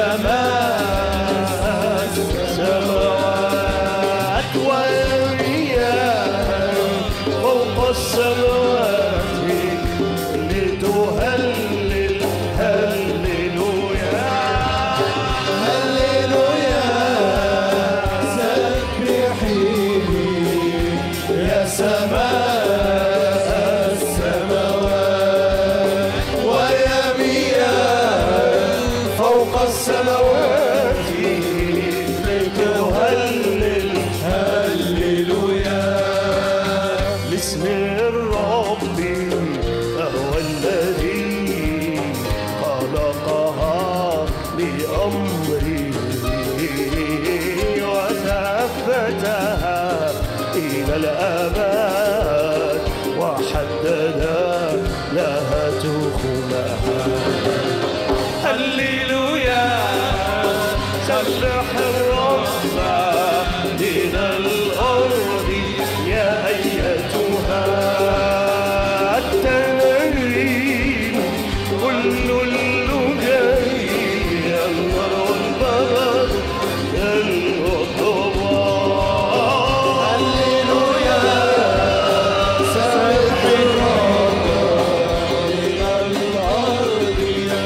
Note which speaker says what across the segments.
Speaker 1: سماء السماوات والمياه فوق السماوات لتهلل هللويا
Speaker 2: هللويا سبحيني يا سماء السماوات ويا مياه فوق السماوات
Speaker 1: لتهلل
Speaker 2: هللويا
Speaker 1: باسم الرب فهو الذي خلقها بأمره وثبتها إلى الأبد وحدد لها تخمها هللويا سبح الرب من الأرض يا أيتها التنريم كل اللجي النار والبرد الغضبان
Speaker 2: هللويا سبح الرب من الأرض يا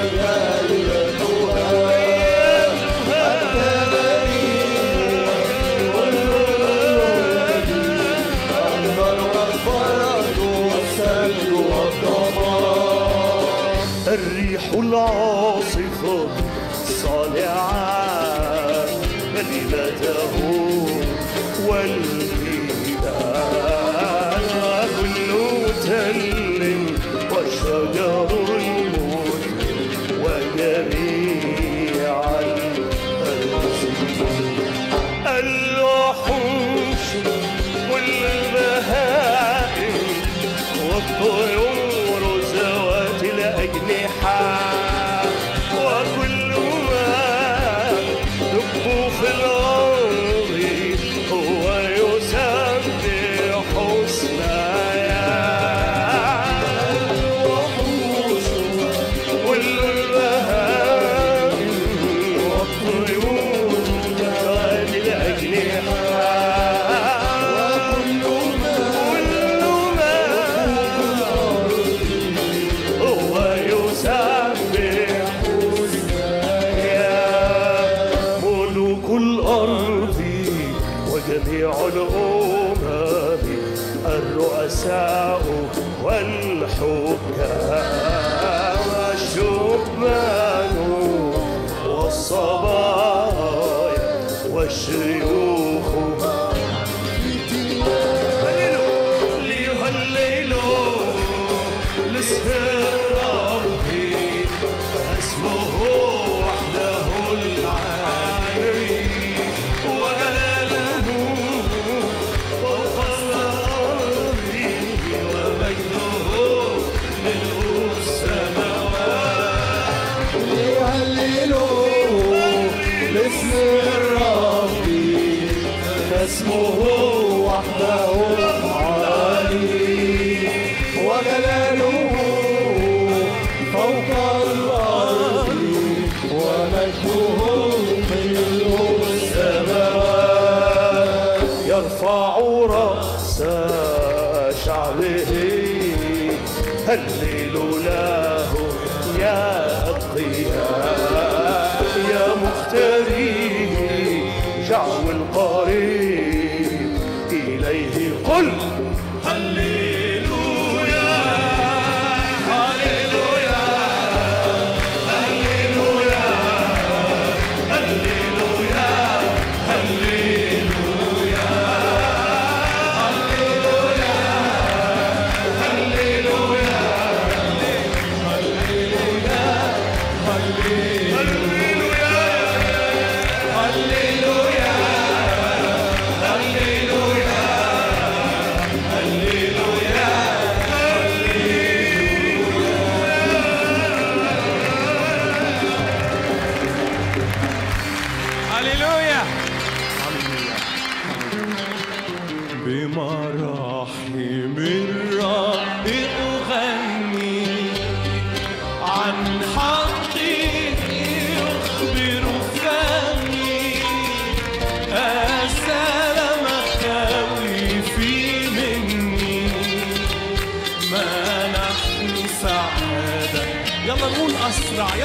Speaker 1: الريح العاصفة صالعة كلمته والجبال كل تل وشجر الموت وجميع الوحوش والبهائم والطيور ذوات الأجنحة وكل ما دب في الأرض هو يسبح اسمها الوحوش والبهائم والطيور ذوات الأجنحة وكل ما هو يسبح يا ملوك الأرض وجميع الأمم الرؤساء والحكام والشبان والصبايا والشيوخ ليهللوا لاسم الرب اسمه وحده العالي وجلاله فوق الارض ومجده ملء السماوات
Speaker 2: يهللوا لاسم الرب اسمه وحده عالي وجلاله فوق الأرض ومجده ملء السماوات
Speaker 1: يرفع رأس شعبه هللوا له يا أتقياء يا مختارين شعب القريب إليه قل هللويا هللويا هللويا هللويا هللويا
Speaker 3: هللويا
Speaker 1: بمراحم الرب أغني عن حقه يخبر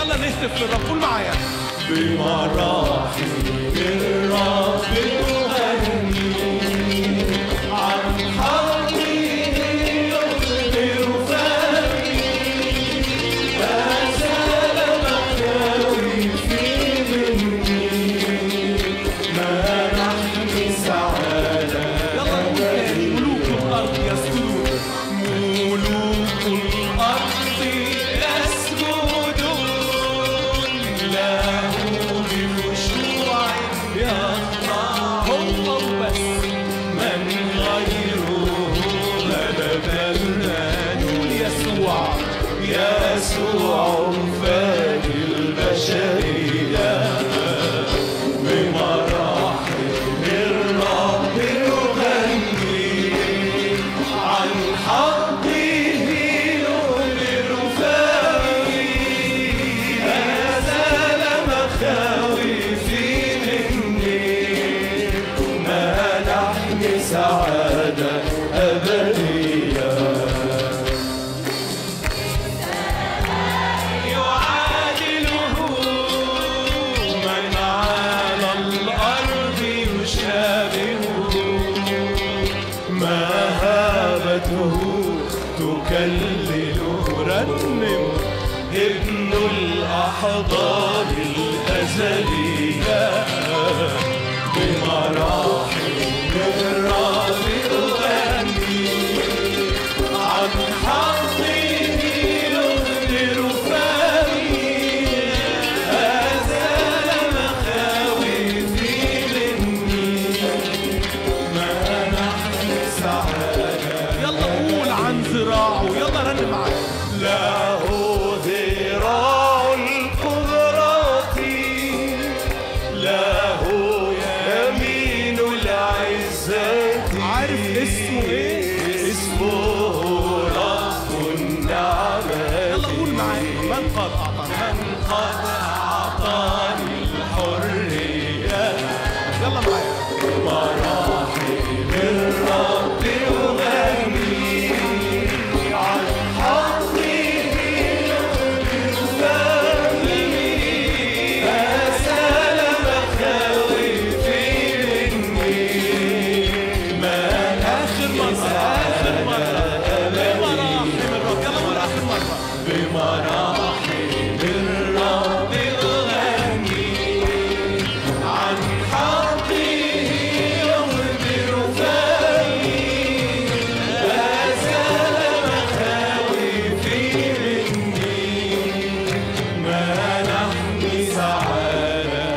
Speaker 3: يلا نهتف للرب قول معايا
Speaker 1: بمراحم الرب أغني عن حقه يخبر فمي ما زال مخاوفي مني ما نحن سعادة
Speaker 3: يلا نقول تاني ملوك الارض يسجدون
Speaker 1: ملوك الأرض يسجدون له بخشوع يخضعون
Speaker 3: هو وبس
Speaker 1: من غيره غلب المال
Speaker 3: قول يسوع
Speaker 1: يسوع فاني البشرية بمراحم الرب يغني عن حقه يخبر فمي ما زال مخاوفي مني ما نحن سعادة أبدية يعادله من على الأرض يشابهه مهابته تكلله رنم ابن الأحضان الأزلية بمراحم الرب أغني عن حقه يخبر فمي أزال مخاوفي مني ما نحن سعادة
Speaker 3: يلا قول عن ذراعه يلا رن معايا
Speaker 1: له ذراع القدرة له يمين العزة
Speaker 3: عارف اسمه ايه؟
Speaker 1: اسمه رب النعمة
Speaker 3: يلا قول معايا من قد اعطانا
Speaker 1: من قد أعطاني الحرية
Speaker 3: يلا معايا
Speaker 1: مراحم الرب أغني عن حقه يخبر فمي أزال مخاوفي مني ما
Speaker 3: اخر مرة اخر مرة بمراحم الرب يلا قول اخر مرة
Speaker 1: بمراحم الرب أغني عن حقه يخبر فمي لا زال مخاوفي مني ما نحن سعادة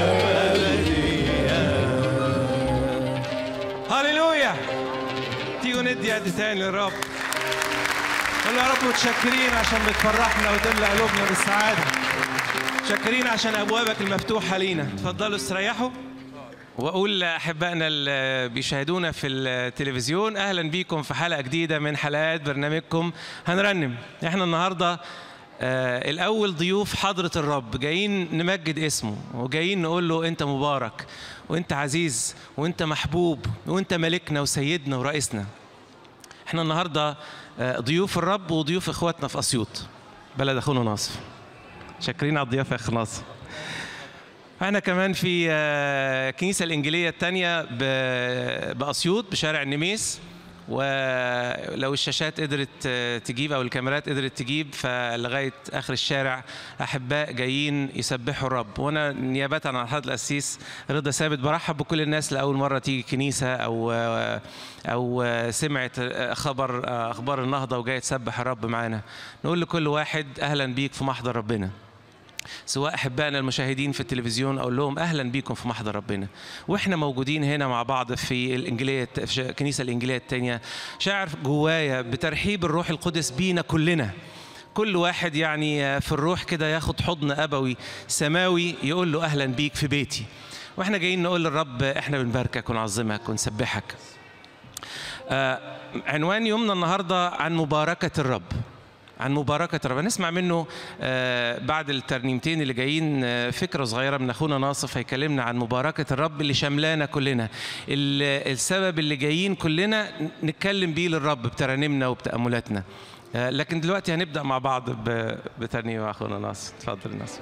Speaker 1: أبدية
Speaker 3: هللويا تيجوا ندي يد تاني للرب قول يا رب متشكرين عشان بتفرحنا وتملى قلوبنا بالسعادة متشكرين عشان أبوابك المفتوحة لينا تفضلوا استريحوا وأقول لأحبائنا اللي بيشاهدونا في التلفزيون أهلا بيكم في حلقة جديدة من حلقات برنامجكم هنرنم احنا النهاردة آه، الأول ضيوف حضرة الرب جايين نمجد اسمه وجايين نقول له أنت مبارك وأنت عزيز وأنت محبوب وأنت ملكنا وسيدنا ورئيسنا احنا النهارده آه، ضيوف الرب وضيوف اخواتنا في اسيوط بلد اخونا ناصر شاكرين على الضيافه يا اخ ناصر احنا كمان في آه، الكنيسه الانجيليه الثانيه باسيوط بشارع النميس ولو الشاشات قدرت آه، تجيب او الكاميرات قدرت تجيب فلغايه اخر الشارع احباء جايين يسبحوا الرب وانا نيابه عن حضره القسيس رضا ثابت برحب بكل الناس لاول مره تيجي كنيسه او آه، او آه، سمعت آه، خبر آه، اخبار النهضه وجاي تسبح الرب معانا نقول لكل واحد اهلا بيك في محضر ربنا سواء احبائنا المشاهدين في التلفزيون اقول لهم اهلا بيكم في محضر ربنا واحنا موجودين هنا مع بعض في الانجيليه في الكنيسه الانجيليه الثانيه شاعر جوايا بترحيب الروح القدس بينا كلنا كل واحد يعني في الروح كده ياخد حضن ابوي سماوي يقول له اهلا بيك في بيتي واحنا جايين نقول للرب احنا بنباركك ونعظمك ونسبحك آه، عنوان يومنا النهارده عن مباركه الرب عن مباركة الرب نسمع منه آه، بعد الترنيمتين اللي جايين آه، فكرة صغيرة من أخونا ناصف هيكلمنا عن مباركة الرب اللي شملانا كلنا ال- السبب اللي جايين كلنا نتكلم بيه للرب بترانيمنا وبتأملاتنا آه، لكن دلوقتي هنبدا مع بعض ب- بترنيمه اخونا ناصر اتفضل ناصر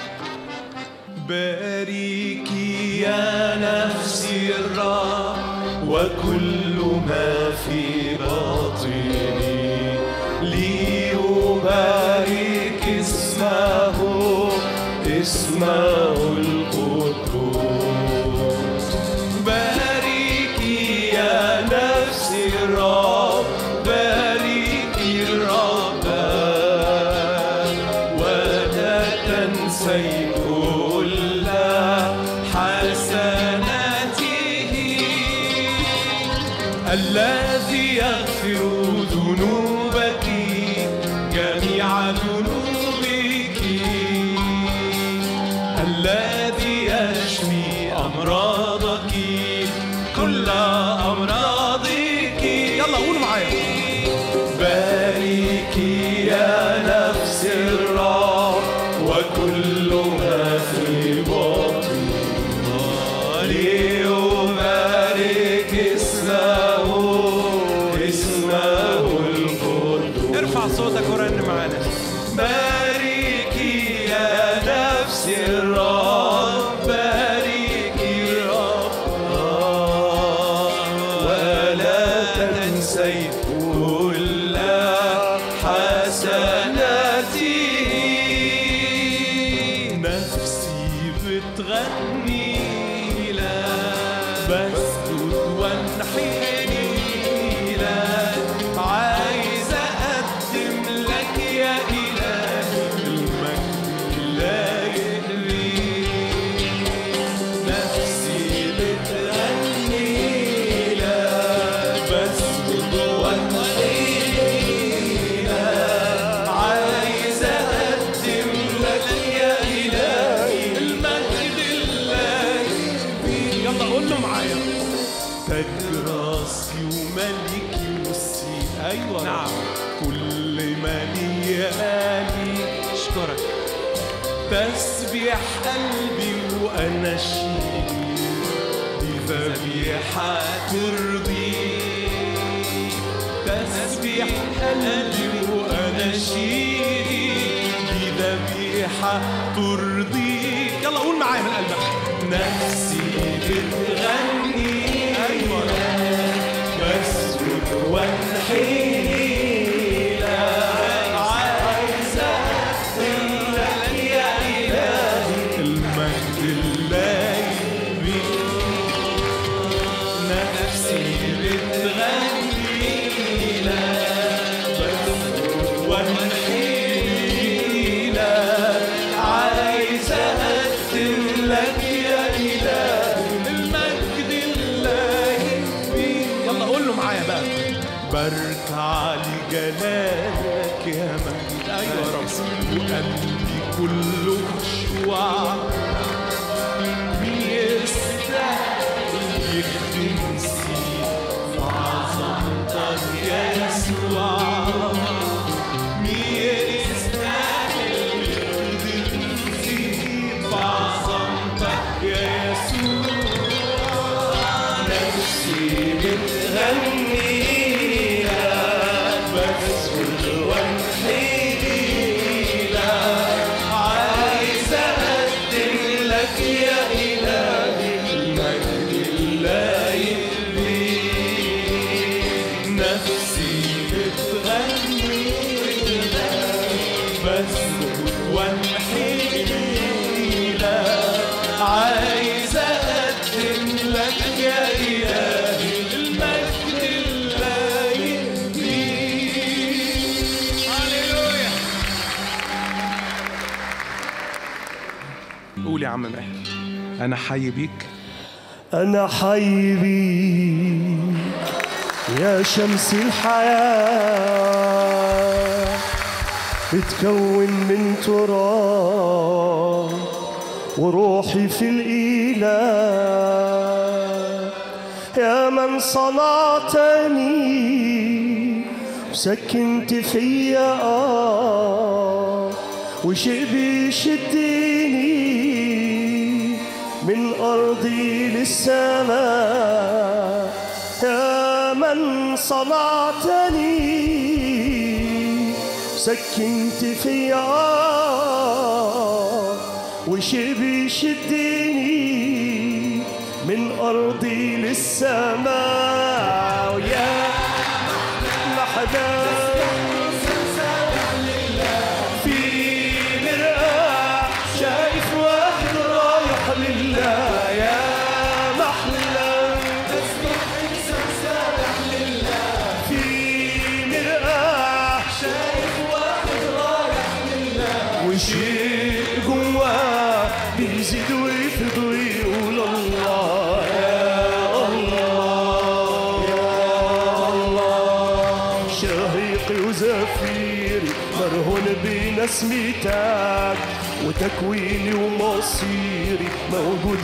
Speaker 1: باركي يا نفسي الرب وكل ما في باطني ليبارك اسمه اسمه القدوس باركي يا نفسي الرب باركي الرب ولا تنسي كل حسناته الذي يغفر ذنوبك جميع ذنوبك الذي يشفي أمراضك كل أمراضك يلا قول معايا باركي يا نفس الرب وكل ما في باطني ليبارك اسمه اسمه القدوس
Speaker 3: ارفع صوتك ورن معانا
Speaker 1: باركي يا نفس الرب باركي الرب ولا تنسي كل حسناتي نفسي بتغني لك بسجد وانحني لك عايز اقدم لك يا الهي المجد لا يهدي نفسي بتغني لك بسجد وانحني لك عايز اقدم لك يا الهي المجد لا يهدي يلا قول له معايا تاج راسي وملكي والسي ايوه
Speaker 3: نعم.
Speaker 1: كل ملياني
Speaker 3: اشكرك
Speaker 1: تسبيح قلبي واناشيدي دي ذبيحه ترضي تسبيح قلبي واناشيدي دي ذبيحه ترضي يلا قول معايا من قلبك نفسي بتغني ايوه بسجد وانحني لك عايز اقدم لك يا الهي المجد اللايق بيك نفسي بتغني لك بسجد وانحني لك عايز اقدم لك يا الهي المجد اللايق بيك يلا قول له معايا بقى بركع لجلالك يا مجد ايوه يا رب وقلبي كله خشوع بيستاهل يخدم سيد وعظمتك يا يسوع مين يستاهل يخدم سيد وعظمتك يا يسوع نفسي بتغني لك بسجد وانحني لك عايز اقدم لك يا الهي المجد اللايق بيك نفسي بتغني لك بسجد وانحني لك عايز اقدم لك يا الهي المجد اللايق بيك
Speaker 3: هللويا قول يا عم ماهر انا حي بيك
Speaker 2: أنا حي بيك يا شمس الحياة بتكون من تراب وروحي في الإله يا من صنعتني وسكنت فيا آه وشيء بيشدني من أرضي للسماء يا من صنعتني وسكنت فيا وشي بيشدني من أرضي للسماء ويا محبا في مرآة شايف واحد رايح لله يا محلى في مرآة شايف واحد رايح لله وشيء جواه بيزيد ويفض ويقول الله يا الله يا الله شهيقي وزفيري مرهون بنسمتك وتكويني ومصيري موجود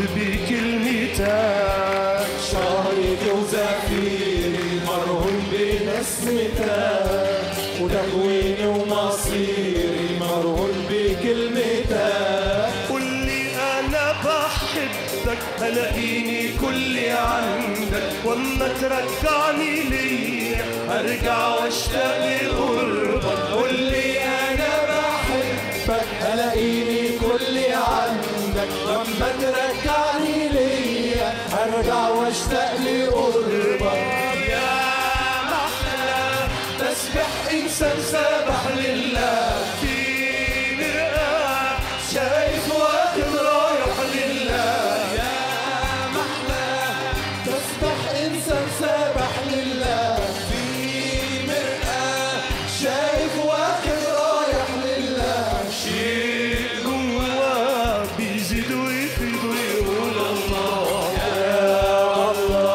Speaker 2: بكلمتك
Speaker 1: شهرك وزفيري مرهون بنسمتك وتكويني ومصيري مرهون بكلمتك
Speaker 2: قول لي انا بحبك الاقيني كلي عندك واما ترجعني ليا ارجع واشتاق لقربك قول لي انا
Speaker 1: بحبك الاقيني كلي عندك لما ترجعني ليا ارجع واشتاق لقربك
Speaker 2: يا محلى تسبح انسان سبح لله في مرآة شايف واحد رايح لله يا
Speaker 1: تسبح انسان سابح لله في مرآة شايف واحد رايح لله
Speaker 2: شيء جواه بيزيد ويفيد ويقول الله يا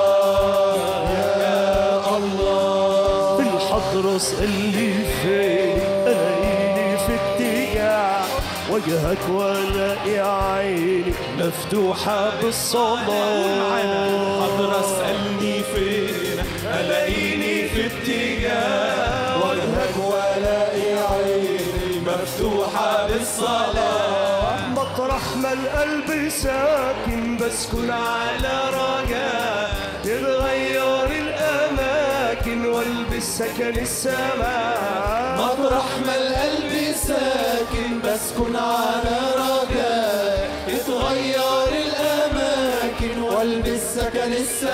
Speaker 2: الله الحضرة اسألني فين ألاقيني في اتجاه وجهك والاقي عيني مفتوحة بالصلاة
Speaker 1: حضرة اسألني فين الاقيني في اتجاه وجهك والاقي عيني مفتوحة بالصلاة
Speaker 2: مطرح ما القلب ساكن بسكن على رجاء تتغير الأماكن والبس سكن السماء
Speaker 1: مطرح ما القلب ساكن بسكن على رجاء اتغير الأماكن والبس سكن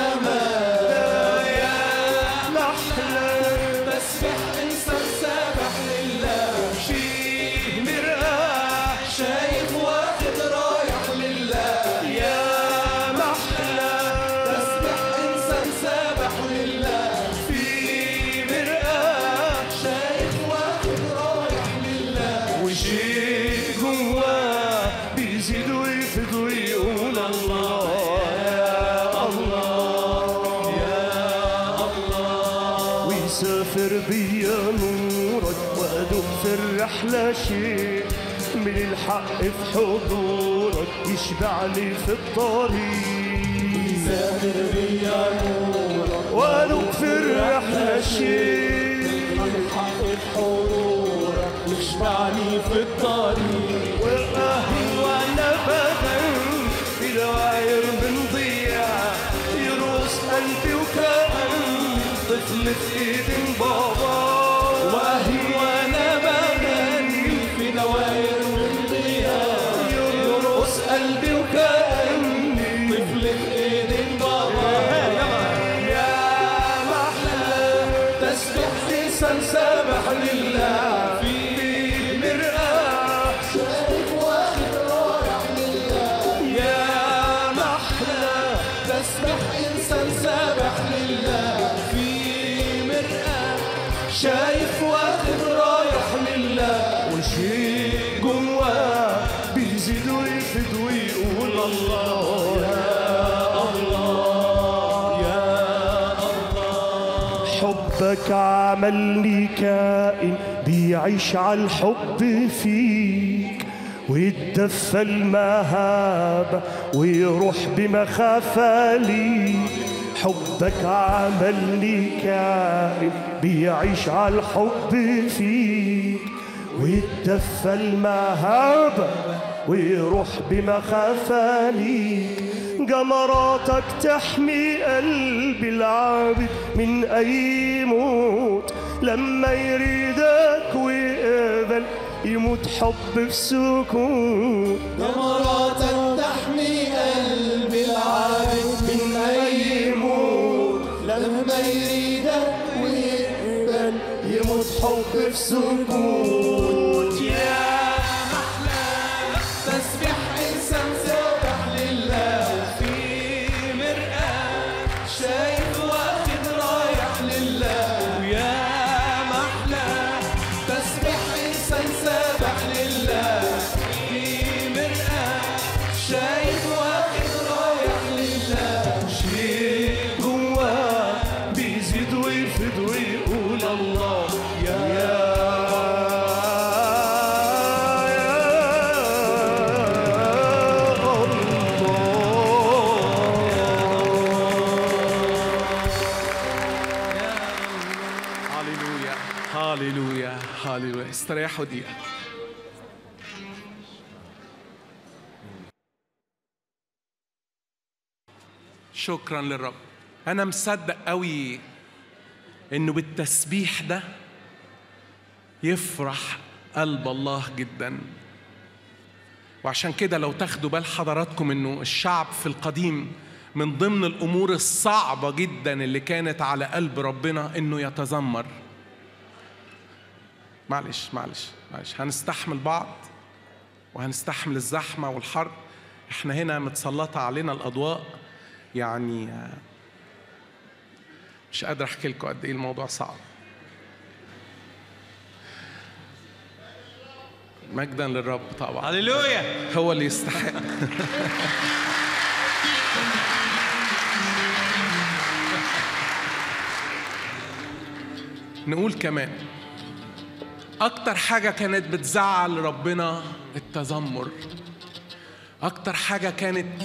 Speaker 1: السماء
Speaker 2: يا محلى
Speaker 1: بسبح إنسان سابح لله
Speaker 2: فيه مرآة
Speaker 1: شايف واحد رايح لله
Speaker 2: يا محلى
Speaker 1: بسبح إنسان سابح لله
Speaker 2: فيه مرآة
Speaker 1: شايف واحد رايح لله
Speaker 2: وشيء جواه بيزيد ويفيد ويقول الله يا الله يا الله ويسافر بيا نورك وادوب في الرحلة شيء من الحق في حضورك يشبعني في الطريق
Speaker 1: سافر بيا نورك
Speaker 2: وادوب في الرحلة شيء
Speaker 1: الحق بحضورك يشبعني في الطريق
Speaker 2: والأهل وأنا بدن في دواير من ضياع يروس قلبي وكأن طفل في إيد بابا
Speaker 1: واهي وانا بغني في دواير من ضياء
Speaker 2: يرقص قلبي وكأني
Speaker 1: طفل في ايد بابا
Speaker 2: يا محلى
Speaker 1: تسبح
Speaker 2: لسان سامح لله في مرآة
Speaker 1: شايف واحد رايح لله
Speaker 2: يا محلى
Speaker 1: تسبح انسان سابح لله
Speaker 2: في مرآة شايف واحد رايح لله وشيء جواه بيزيد ويفيد ويقول الله يا الله يا الله حبك عملني كائن بيعيش على الحب فيك ويتدفى المهابة ويروح بمخافة ليك حبك عملني كائن بيعيش على الحب فيك ويتدفى المهابة ويروح بمخافة ليك جمراتك تحمي قلبي العابد من أي موت لما يريدك ويقبل يموت حب في سكون
Speaker 1: نمراتك تحمي قلب العابد من أي موت لما يريدك ويقبل يموت حب في سكوت يا محلى تسبح إنسان سابح لله
Speaker 3: في مرآة
Speaker 1: شايف واخد رايح لله
Speaker 3: ويا محلى
Speaker 1: تسبح إنسان سابح لله
Speaker 3: في مرآة
Speaker 1: شايف واخد رايح لله
Speaker 2: شيء جواه بيزيد ويفيد ويقول الله يا
Speaker 4: هاليلويا هاليلويا هاليلويا استريحوا دقيقة شكرا للرب أنا مصدق قوي إنه بالتسبيح ده يفرح قلب الله جدا وعشان كده لو تاخدوا بال حضراتكم انه الشعب في القديم من ضمن الامور الصعبه جدا اللي كانت على قلب ربنا انه يتذمر معلش معلش معلش هنستحمل بعض وهنستحمل الزحمه والحر احنا هنا متسلطه علينا الاضواء يعني آه، مش قادر احكي لكم قد ايه الموضوع صعب مجدا للرب طبعا
Speaker 3: هللويا
Speaker 4: هو اللي يستحق نقول كمان أكتر حاجة كانت بتزعل ربنا التذمر أكتر حاجة كانت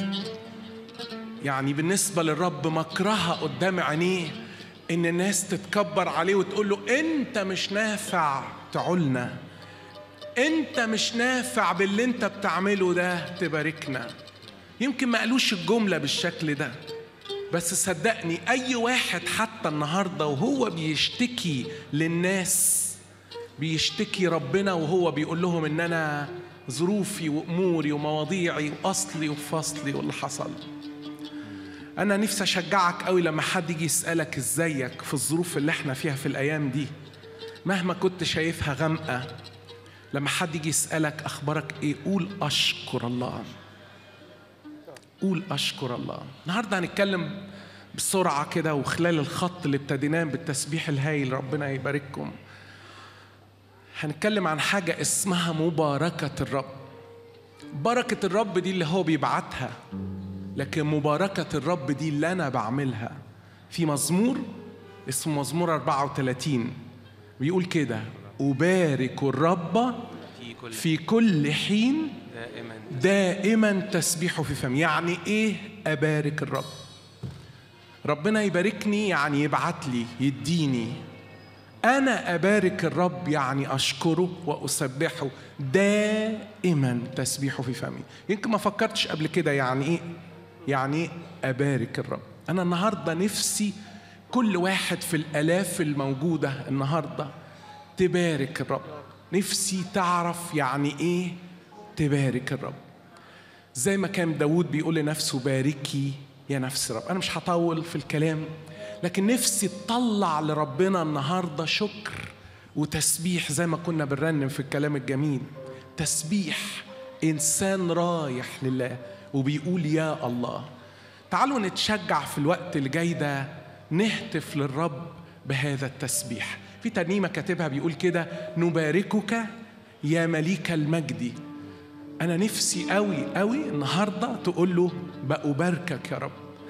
Speaker 4: يعني بالنسبة للرب مكرهة قدام عينيه إن الناس تتكبر عليه وتقول له أنت مش نافع تعولنا انت مش نافع باللي انت بتعمله ده تباركنا يمكن ما قالوش الجملة بالشكل ده بس صدقني اي واحد حتى النهاردة وهو بيشتكي للناس بيشتكي ربنا وهو بيقول لهم ان انا ظروفي واموري ومواضيعي واصلي وفصلي واللي حصل انا نفسي اشجعك قوي لما حد يجي يسالك ازيك في الظروف اللي احنا فيها في الايام دي مهما كنت شايفها غامقه لما حد يجي يسألك أخبارك إيه قول أشكر الله قول أشكر الله النهاردة هنتكلم بسرعة كده وخلال الخط اللي ابتديناه بالتسبيح الهايل ربنا يبارككم هنتكلم عن حاجة اسمها مباركة الرب بركة الرب دي اللي هو بيبعتها لكن مباركة الرب دي اللي أنا بعملها في مزمور اسمه مزمور 34 بيقول كده أبارك الرب
Speaker 3: في كل
Speaker 4: في كل حين
Speaker 3: دائما
Speaker 4: دائما تسبيحه في فمي يعني ايه ابارك الرب ربنا يباركني يعني يبعت لي يديني انا ابارك الرب يعني اشكره واسبحه دائما تسبيحه في فمي يمكن ما فكرتش قبل كده يعني ايه يعني ايه ابارك الرب انا النهارده نفسي كل واحد في الالاف الموجوده النهارده تبارك الرب نفسي تعرف يعني ايه تبارك الرب زي ما كان داود بيقول لنفسه باركي يا نفس رب أنا مش هطول في الكلام لكن نفسي تطلع لربنا النهاردة شكر وتسبيح زي ما كنا بنرنم في الكلام الجميل تسبيح إنسان رايح لله وبيقول يا الله تعالوا نتشجع في الوقت اللي جاي ده نهتف للرب بهذا التسبيح في ترنيمة كاتبها بيقول كده نباركك يا مليك المجد أنا نفسي قوي قوي النهاردة تقول له بأباركك يا رب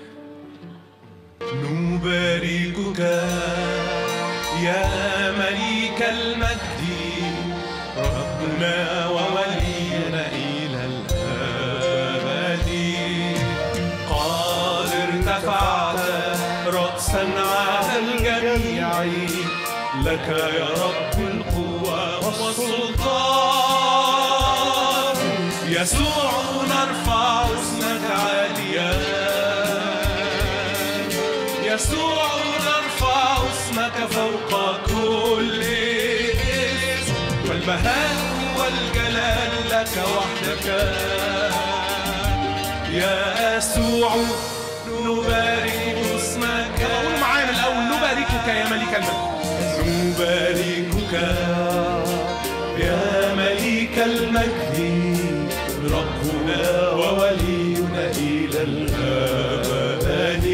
Speaker 3: نباركك يا مليك المجد ربنا وولينا إلى الأبد قد ارتفعت رأسا على الجميع لك يا رب القوة والسلطان يسوع نرفع اسمك عاليا يسوع نرفع اسمك فوق كل فالبهاء والجلال لك وحدك يا يسوع نبارك اسمك
Speaker 4: قولوا معايا من الاول نباركك يا ملك المجد
Speaker 3: نباركك يا مليك المجد ربنا وولينا إلى الأبد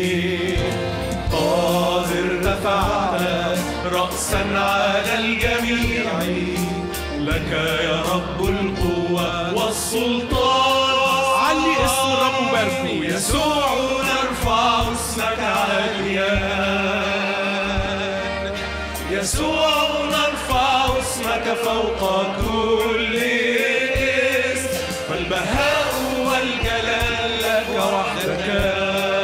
Speaker 3: قادر رفعنا رأسا على الجميع لك يا رب القوة والسلطان
Speaker 4: علي اسم الرب وباركه
Speaker 3: يسوع نرفع اسمك عاليا يسوع نرفع اسمك فوق كل اسم فالبهاء والجلال لك وحدك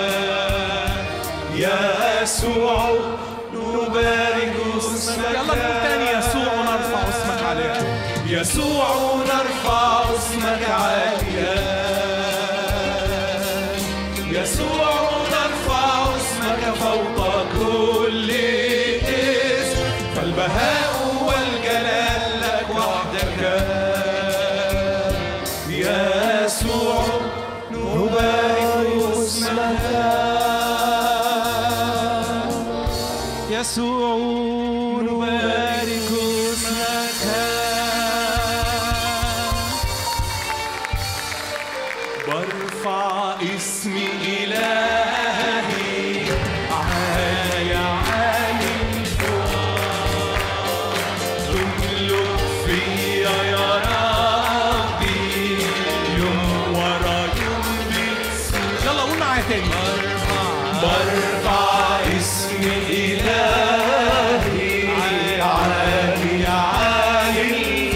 Speaker 3: يا يسوع نبارك اسمك
Speaker 4: يلا نقول تاني يسوع ونرفع اسمك عليه
Speaker 3: يسوع نرفع اسمك عاليا يسوع نرفع اسمك فوق كل اسم فالبهاء والجلال لك وحدك يا يسوع نبارك اسمك
Speaker 4: يسوع نبارك اسمك
Speaker 3: برفع اسمي إلهي عالي عالي الفوق تملك فيا يا ربي يوم ورا يوم بتسوق
Speaker 4: يلا قول معايا تاني
Speaker 3: برفع اسمي إلهي عالي عالي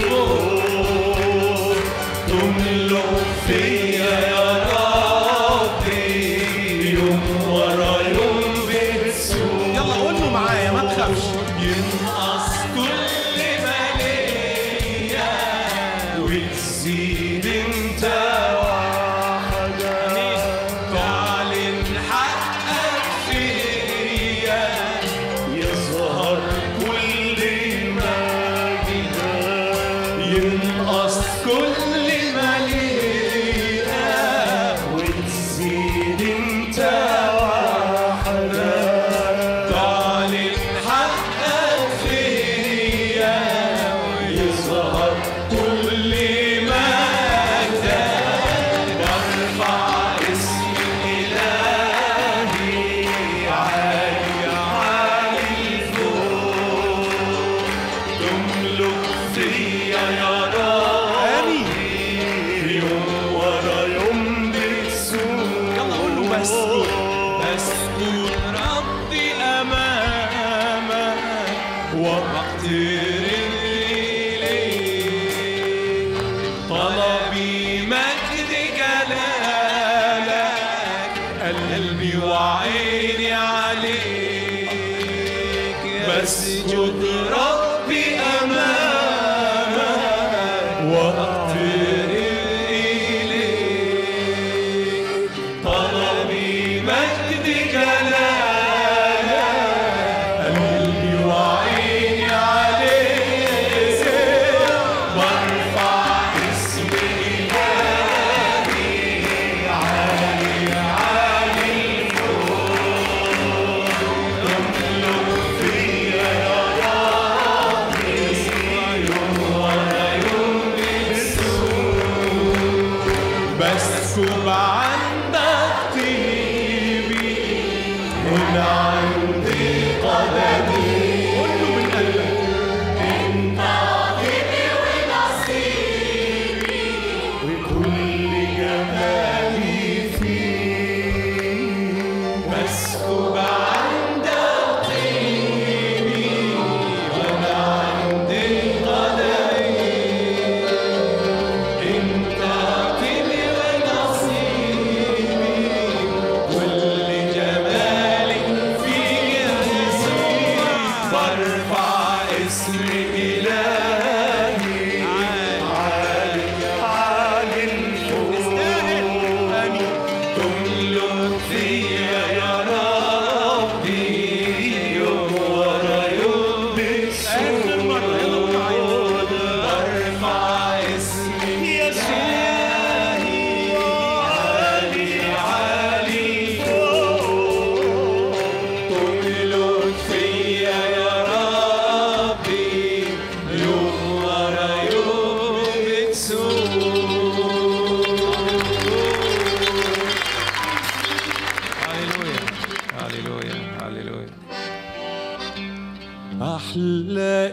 Speaker 3: الفوق تملك فيا يا ربي يوم ورا يوم بتسوق
Speaker 4: يلا قول له معايا ما تخافش
Speaker 3: ينقص كل ما ليا وتزيد انت وحدك تعلن حقك فيا يظهر كل مجدك ينقص كل ما ليا وتزيد انت وحدك تعلن حقك فيا ويظهر كل مجدك برفع اسم إلهي عالي عالي الفوق تملك فيا يا ربي يوم ورا يوم بتسوق
Speaker 4: يلا قول له بس
Speaker 3: أسكن ربي أمامك وأقترب إليك طلبي مجد جلالك قلبي وعيني عليك بسجد ربي أمامك وأقترب إليك طلبي مجد جلالك قلبي وعيني عليك برفع اسم إلهي عالي عالي الفوق تملك فيا يا ربي يوم ورا يوم بتسوق بسكب عندك طيبي من عندي قدمي كله من قلبك انت طيبي ونصيبي وكل جمالي فيك بسكب عندك طيبي وانا عندي قدمي انت طيبي ونصيبي كل جمالك فيك يا يسوع برفع اسم إلهي عالي عالي الفوق تملك فيا يا ربي يوم ورا يوم بتسوق برفع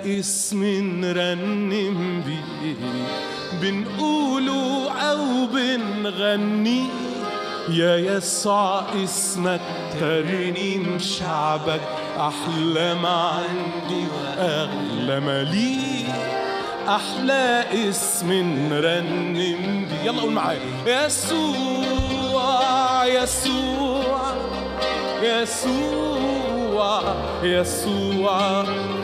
Speaker 2: اسم نرنم بيه بنقوله أو بنغني يا يسوع اسمك ترنيم شعبك أحلى ما عندي وأغلى ما لي أحلى اسم نرنم بيه يلا قول معايا يسوع يسوع يسوع يسوع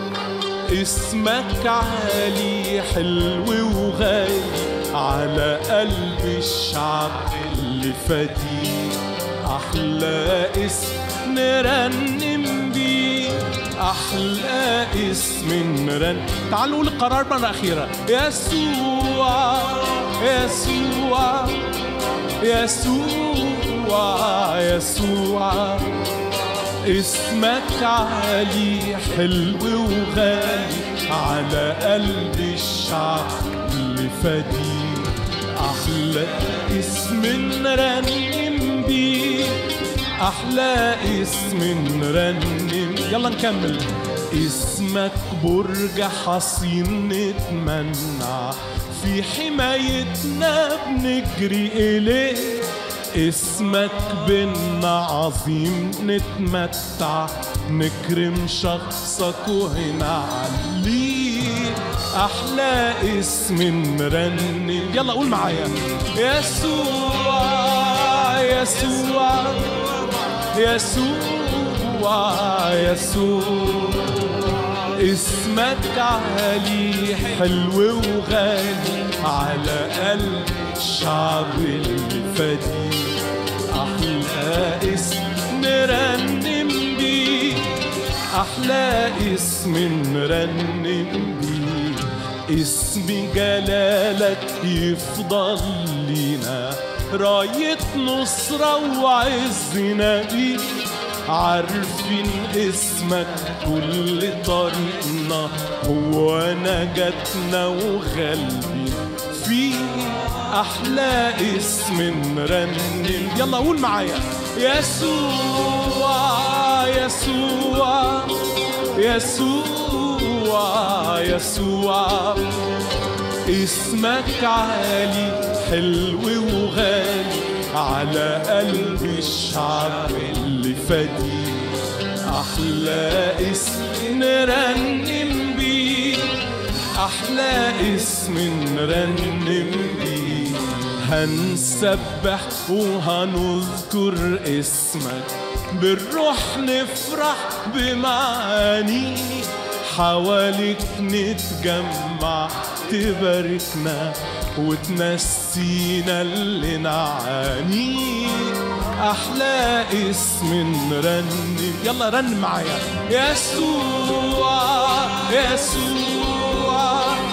Speaker 2: اسمك عالي حلو وغالي على قلب الشعب اللي فديه أحلى اسم نرنم بيه أحلى اسم نرنم تعالوا نقول القرار مرة أخيرة يسوع يسوع يسوع يسوع اسمك عالي حلو وغالي على قلب الشعب اللي فديه أحلى اسم نرنم بيه أحلى اسم نرنم يلا نكمل اسمك برج حصين نتمنع في حمايتنا بنجري إليه اسمك بنا عظيم نتمتع نكرم شخصك وهنا عليه أحلى اسم نرنم يلا قول معايا يسوع يسوع يسوع يسوع اسمك عالي حلو وغالي على قلب الشعب اللي فديه أحلى اسم نرنم بيه أحلى اسم نرنم بيه اسم جلالك يفضل لينا راية نصرة وعزنا بيه عارفين اسمك كل طريقنا هو نجاتنا وغلبي فيه أحلى اسم نرنم يلا قول معايا يسوع يسوع يسوع يسوع اسمك عالي حلو وغالي على قلب الشعب اللي فديه أحلى اسم نرنم بيه أحلى اسم نرنم بيه هنسبح وهنذكر اسمك بالروح نفرح بمعانيه حواليك نتجمع تباركنا وتنسينا اللي نعانيه أحلى اسم نرنم يلا رن معايا يسوع يسوع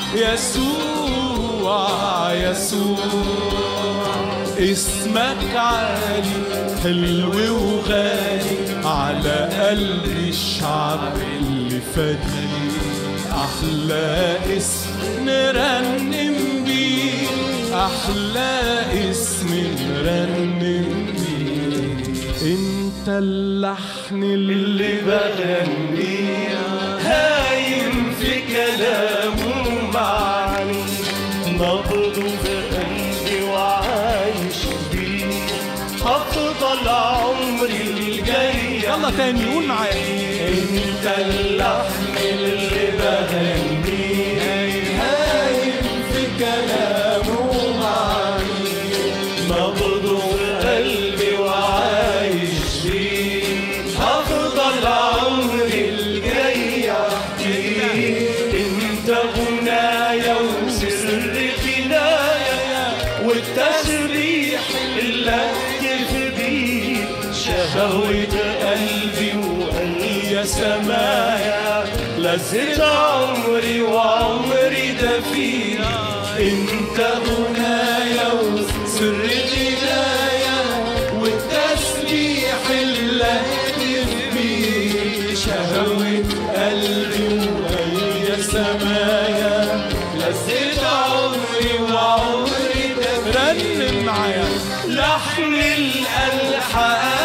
Speaker 2: يسوع يسوع اسمك عالي حلو وغالي على قلب الشعب اللي فديه أحلى اسم نرنم بيه أحلى اسم نرنم بيه انت اللحن اللي بغنيه هايم في كلامه معني نبضه في قلبي وعايش بيه هفضل عمري الجاي يلا تاني قول معايا انت اللحن اللي بغنيه هايم في كلامه معني نبضه في قلبي وعايش بيه هفضل عمري الجاي احكيه انت غنايا وسر غنايا والتسبيح اللي اكتف بيه شهوة قلبي وهي سمايا لذة عمري وعمري ده فيك انت غنايا وسر غنايا والتسبيح اللي اكتف بيه شهوة قلبي وهي سمايا لذة عمري وعمري ده رنم معايا لحن الألحان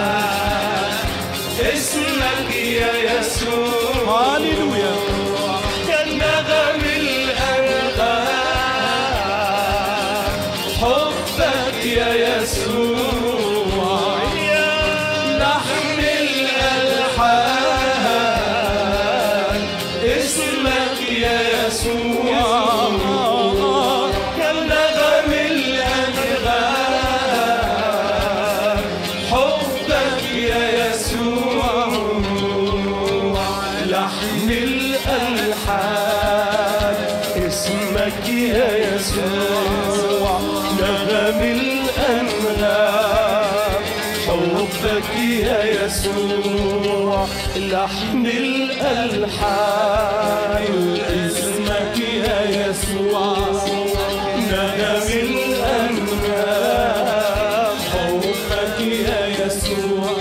Speaker 2: اسمك يا يسوع هاليلويا يا يسوع نغم الأنغام حبك يا يسوع لحن الألحان اسمك يا يسوع نغم الأنغام حبك يا يسوع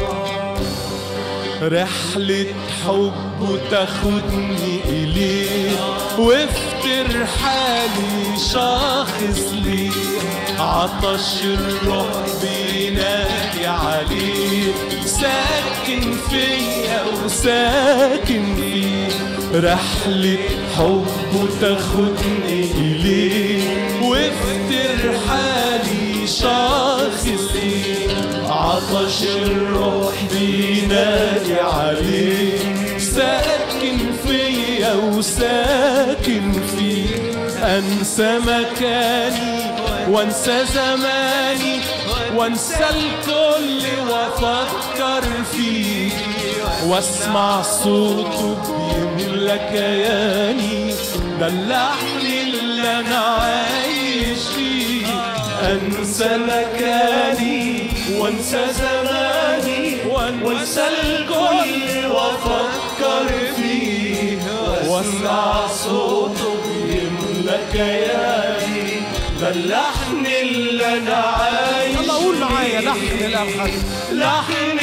Speaker 2: رحلة حب تاخدني إليه وافتر حالي شاخص لي عطش الروح بينادي عليه ساكن فيا وساكن فيه رحلة حب تاخدني إليه وافتر حالي شاخص ليه عطش الروح بينادي عليه ساكن فيا وساكن فيه انسى مكاني وانسى زماني وانسى الكل وافكر فيه واسمع صوته بيملى كياني ده اللحن اللي انا عايش فيه انسى مكاني وانسى زماني وانسى الكل وافكر فيه واسمع صوته بيملى كياني ده اللحن اللي انا عايش
Speaker 3: يلا قول معايا لحن الالحان
Speaker 2: لحن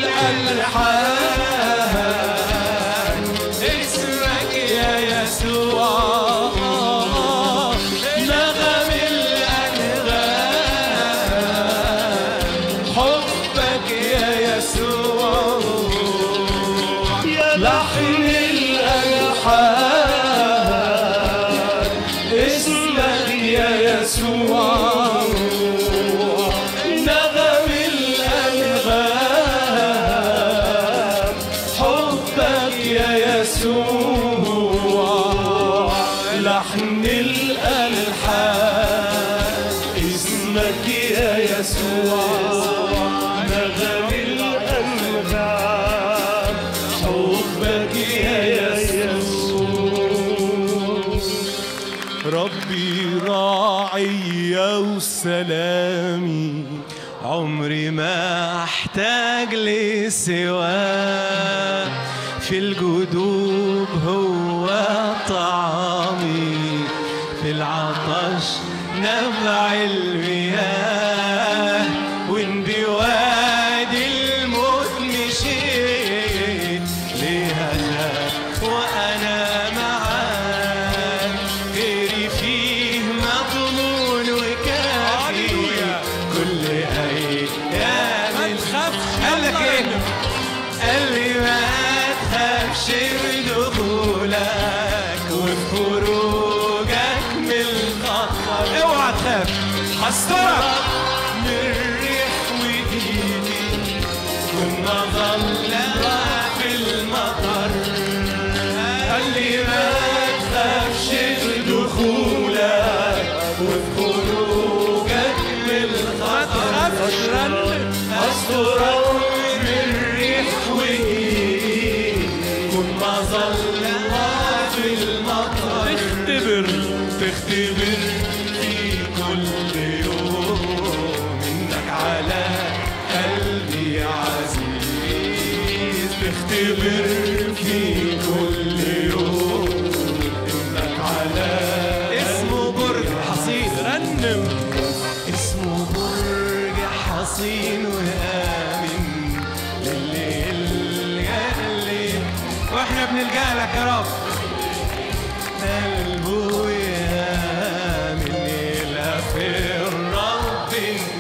Speaker 2: الألحان اسمك يا يسوع نغم الأنغام حبك يا يسوع لحن الألحان اسمك يا يسوع نغم الألغام حبك يا يسوع لحن الألحان اسمك يا يسوع نغم الألغام حبك يا يسوع ربي راعي وسلامي عمري ما احتاج لسواه في الجدوب هو طعامي في العطش نبع المياه وان بوادي الموت مشيت لهذا وانا معاك غيري فيه مضمون وكافي كل ايام
Speaker 3: ما تخافش
Speaker 2: قال لك ايه قال لي ما تخافش من دخولك وفي خروجك من الخطر
Speaker 3: اوعى تخاف
Speaker 2: حصرك من الريح وايدي كنا ظلنا في المطر قال لي ما تخافش في دخولك وفي خروجك من الخطر أسترك من الريح وايدي كنا ظلنا في المطر تختبر تختبر في كل يوم انك على قلبي عزيز تختبر في كل يوم انك على اسمه برج حصين رنم اسمه برج حصين وآمن لليل الليل
Speaker 3: واحنا بنلجأ لك يا رب
Speaker 2: قلبه يامن إلى في الرب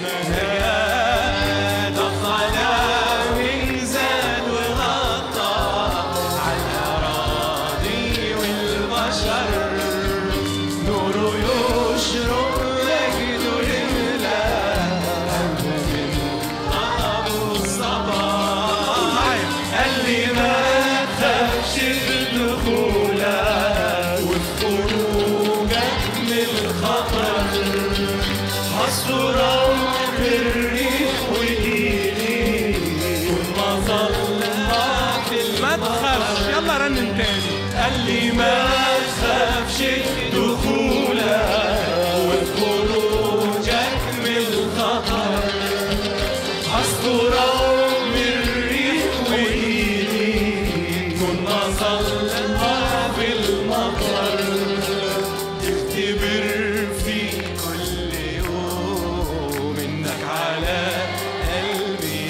Speaker 2: النجاة دخل من زاد وغطى على الأراضي والبشر نوره يشرق مجده لله قلب من غضب الصباح قال لي ما تخافش في دخولك وفي خروجك من الخطر حصرا بالريح وإيدي والمطر في
Speaker 3: ما تخافش يلا رنم تاني
Speaker 2: قال لي ما تخافش دخولك عصفورة من الريح وإيدي كنا صلنا في المطر تختبر في كل يوم إنك على قلبي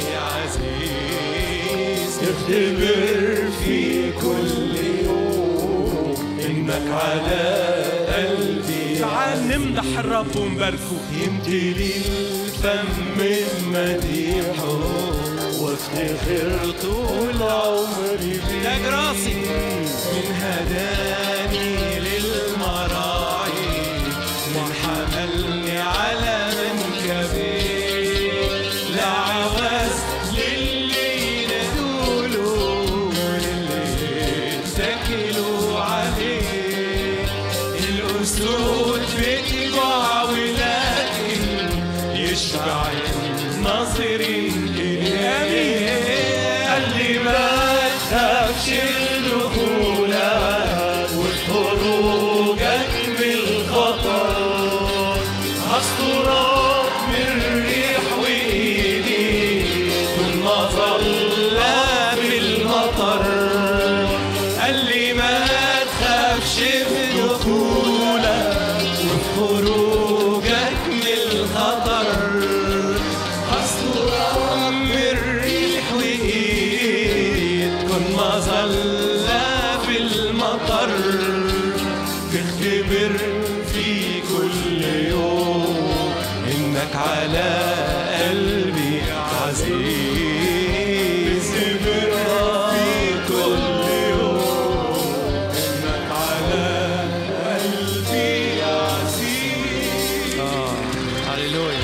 Speaker 2: عزيز تختبر في كل يوم إنك على قلبي
Speaker 4: تعال نمدح الرب ونباركه
Speaker 2: يمتلي الفم من مديحه وافتخر طول عمري بيه
Speaker 3: تاج راسي
Speaker 2: من هداني للمراعي من حملني على منكبي لا عوز للي ينادوله للي اتكلوا عليه الأسود بتجوع ولكن يشبع الناظرين إليه قال لي ما تخافش دخولك وخروجك بالخطر هسترك من الريح وإيدي طول ما ظل بالمطر قال لي ما تخافش في دخولك وخروجك من الخطر هسترك من الريح وإيد كن ما ظل في المطر تختبر في كل يوم إنك على قلبي عزيز تختبر في كل يوم إنك على قلبي عزيز
Speaker 3: هللويا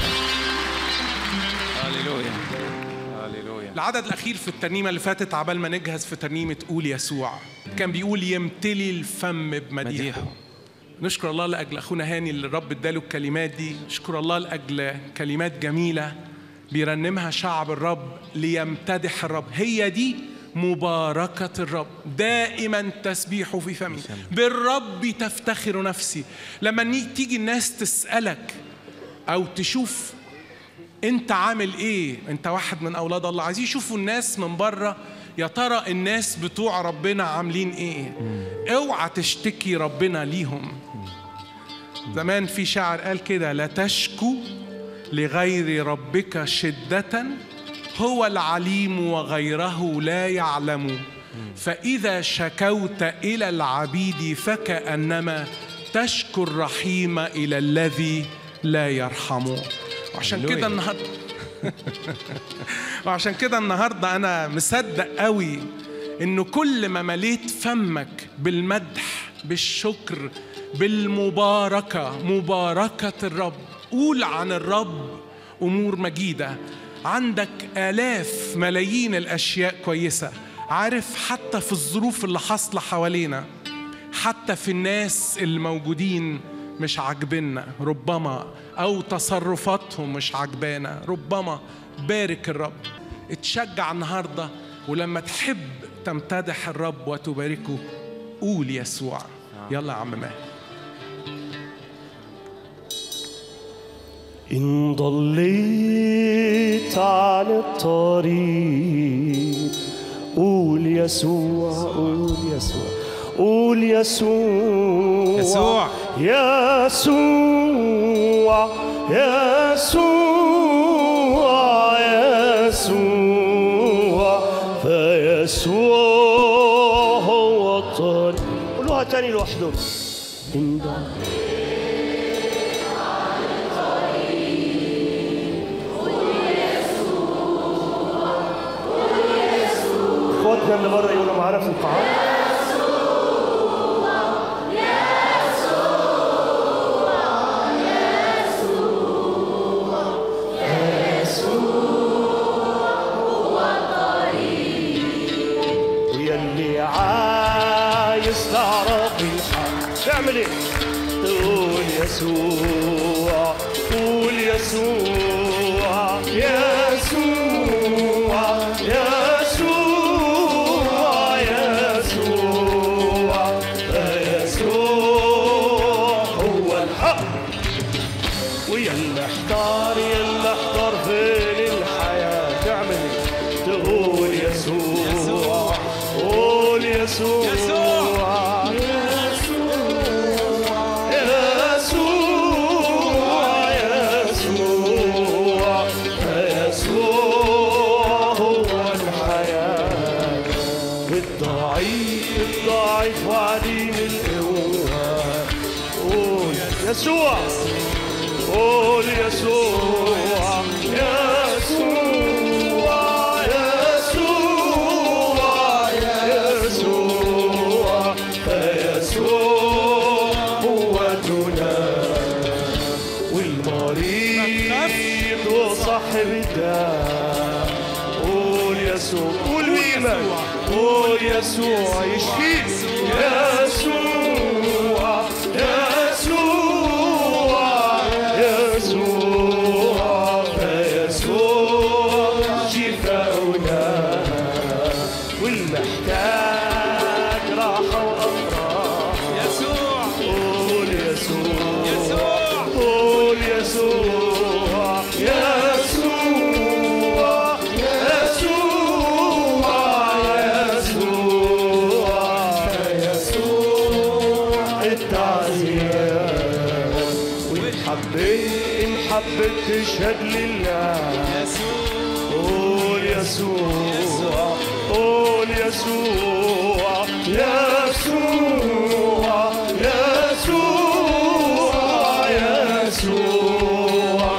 Speaker 3: هللويا هللويا
Speaker 4: العدد الأخير في الترنيمة اللي فاتت عبال ما نجهز في ترنيمة قول يسوع كان بيقول يمتلي الفم بمديحه
Speaker 3: مديحه
Speaker 4: نشكر الله لأجل أخونا هاني اللي الرب اداله الكلمات دي نشكر الله لأجل كلمات جميلة بيرنمها شعب الرب ليمتدح الرب هي دي مباركة الرب دائما تسبيح في فمي بالرب تفتخر نفسي لما نيجي تيجي الناس تسألك أو تشوف انت عامل ايه انت واحد من اولاد الله عايزين يشوفوا الناس من بره يا ترى الناس بتوع ربنا عاملين ايه اوعى تشتكي ربنا ليهم زمان في شاعر قال كده لا تشكو لغير ربك شدة هو العليم وغيره لا يعلم فإذا شكوت إلى العبيد فكأنما تشكو الرحيم إلى الذي لا يرحمه وعشان
Speaker 3: هللويا.
Speaker 4: كده النهارده وعشان كده النهارده انا مصدق قوي انه كل ما مليت فمك بالمدح بالشكر بالمباركه مباركه الرب قول عن الرب امور مجيده عندك الاف ملايين الاشياء كويسه عارف حتى في الظروف اللي حاصله حوالينا حتى في الناس الموجودين مش عاجبنا ربما او تصرفاتهم مش عاجبانا ربما بارك الرب اتشجع النهارده ولما تحب تمتدح الرب وتباركه قول يسوع يلا يا عم ماهر
Speaker 5: إن ضليت عن الطريق قول يسوع قول يسوع قول يسوع
Speaker 3: يسوع.
Speaker 5: يسوع يسوع يسوع فيسوع هو الطريق قولوها تاني لوحدهم إن ضليت اخواتنا اللي بره يقولوا معانا في القاعات ويلي عايز تعرف الحق تعمل ايه؟ تقول يسوع قول يسوع يسوع يسوع يسوع يسوع هو الحق ويلا احتار يلا احتار فين الحياة يسوع
Speaker 3: يسوع.
Speaker 5: يسوع يسوع يسوع هو الحياة الضعيف الضعيف وعديم القوة قول يسوع قول يسوع يسوع يسوع يسوع يسوع قوتنا والمريض وصاحب الداء قول يسوع قول ميمك قول يسوع يشفيك يسوع يسوع يسوع يسوع شفاؤنا والمحتاج راحة وأفراح
Speaker 3: يسوع
Speaker 5: قول يسوع
Speaker 3: يسوع
Speaker 5: قول يسوع يسوع يسوع يسوع يسوع التعزية وإن حبيت إن حبيت تشهد لله قول يسوع قول يسوع يسوع يسوع يسوع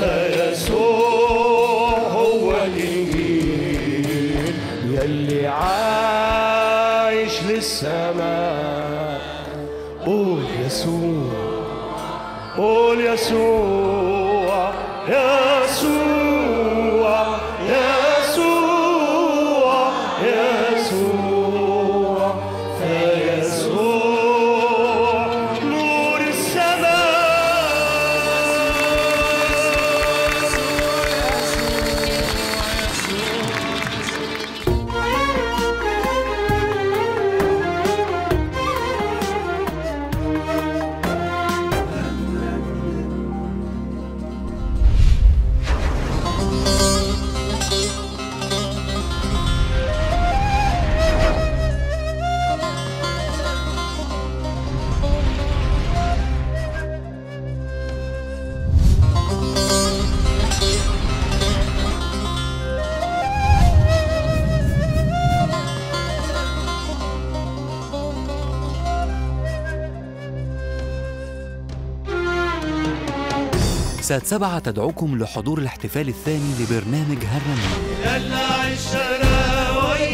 Speaker 5: يسوع هو الإنجيل يلي عايش للسماء قول يسوع قول يسوع يسوع يسوع يسوع فيسوع نور السماء
Speaker 6: سات سبعة تدعوكم لحضور الاحتفال الثاني لبرنامج هالرنين
Speaker 5: يلا عشنا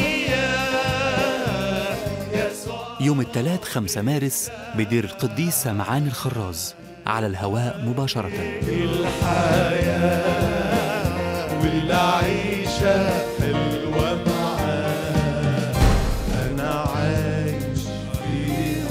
Speaker 5: وياه يسوع
Speaker 6: يوم الثلاث 5 مارس بدير القديس سمعان الخراز على الهواء مباشرة
Speaker 2: والعيشة حلوة معاه أنا عايش فيها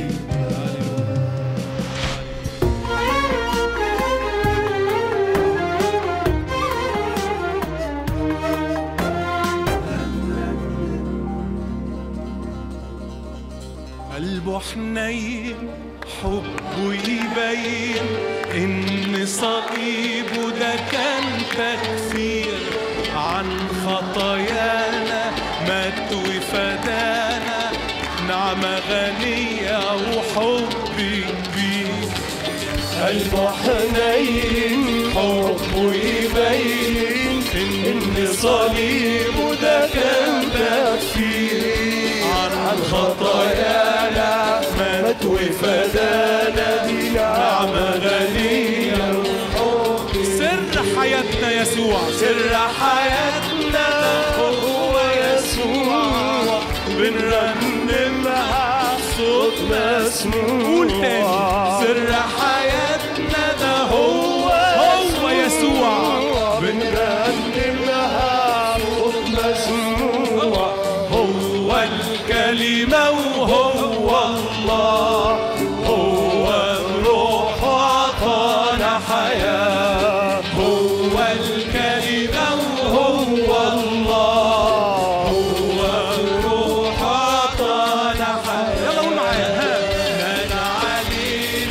Speaker 4: قلبه حنين حبه يبين ان صليبه ده كان تكفير عن خطايانا مات وفدانا نعمة غنية وحب كبير
Speaker 5: قلبه حنين حبه يبين ان صليبه ده كان تكفير عن خطايانا مات وفدانا دي نعمة غنية
Speaker 4: سر حياتنا يسوع
Speaker 5: سر حياتنا هو يسوع بنرنمها صوت مسموع
Speaker 4: قول تاني.
Speaker 5: سر حياتنا ده هو
Speaker 4: هو يسوع.
Speaker 5: بنرنمها صوت مسموع
Speaker 4: هو الكلمة وهو الله
Speaker 5: هو الروح عطانا حياة
Speaker 4: هو الكلمة وهو
Speaker 5: الله هو الروح عطانا حياة
Speaker 4: يلا قول معايا ها.
Speaker 5: من علينا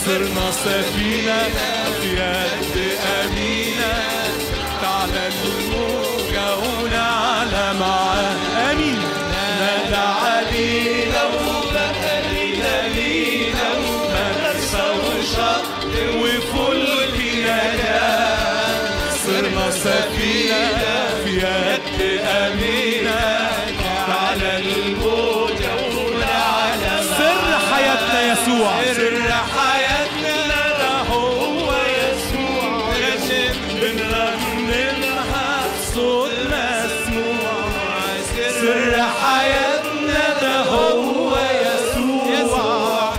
Speaker 2: صرنا سفينة في يد أمينة تعلى الموجة ونعلى معاه آمين نادى علينا وبقى لينا لينا ومرسى وشط وفلك نجاة صرنا سفينة في يد أمينة على الموجة ونعلى سر حياتنا يسوع سر حياتنا ده هو يسوع لازم بنرنمها بصوت مسموع سر حياتنا ده هو يسوع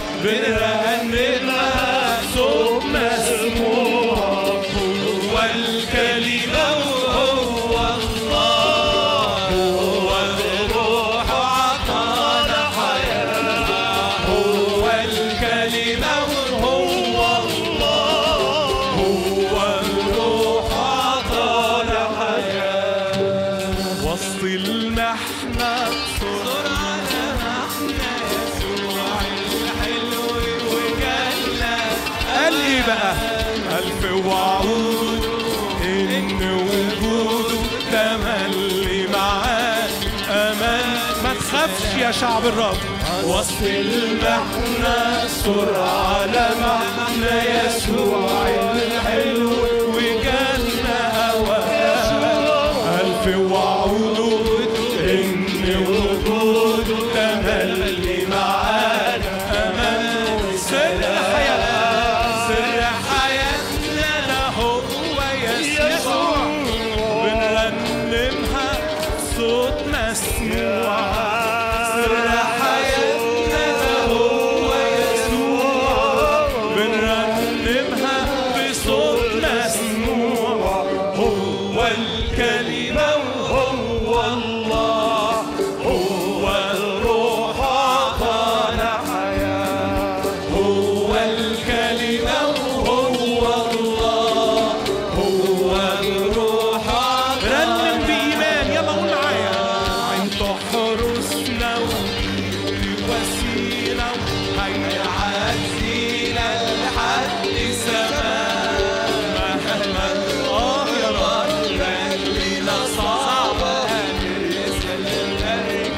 Speaker 2: بنرنمها بصوت مسموع هو الكلمة وهو الله هو الروح عطانا حياة هو الكلمة وهو الله هو الروح عطانا حياة وسط المحنة صدر على محنة يسوع الحلو وجنة قال ايه بقى؟ ألف وعود إن وجوده تملي معاه أمان ما تخافش يا شعب الرب وسط المحنة سر على معنى يسوع الحلو وجنة هواه ألف وعود إن وجوده تملي معانا أمان سر حياتنا سر حياتنا ده هو يسوع بنرنمها صوت مسموع سر حياتنا ده هو يسوع بنرنمها بصوت مسموع هو الكلمة وهو الله هو الروح عطانا حياة هو الكلمة وهو الله هو الروح رنم بإيمان يلا قول معايا عين تحرسنا وسيلة هيعزينا لحد سماء مهما الظاهرة خلينا صعبة هنرسل الملك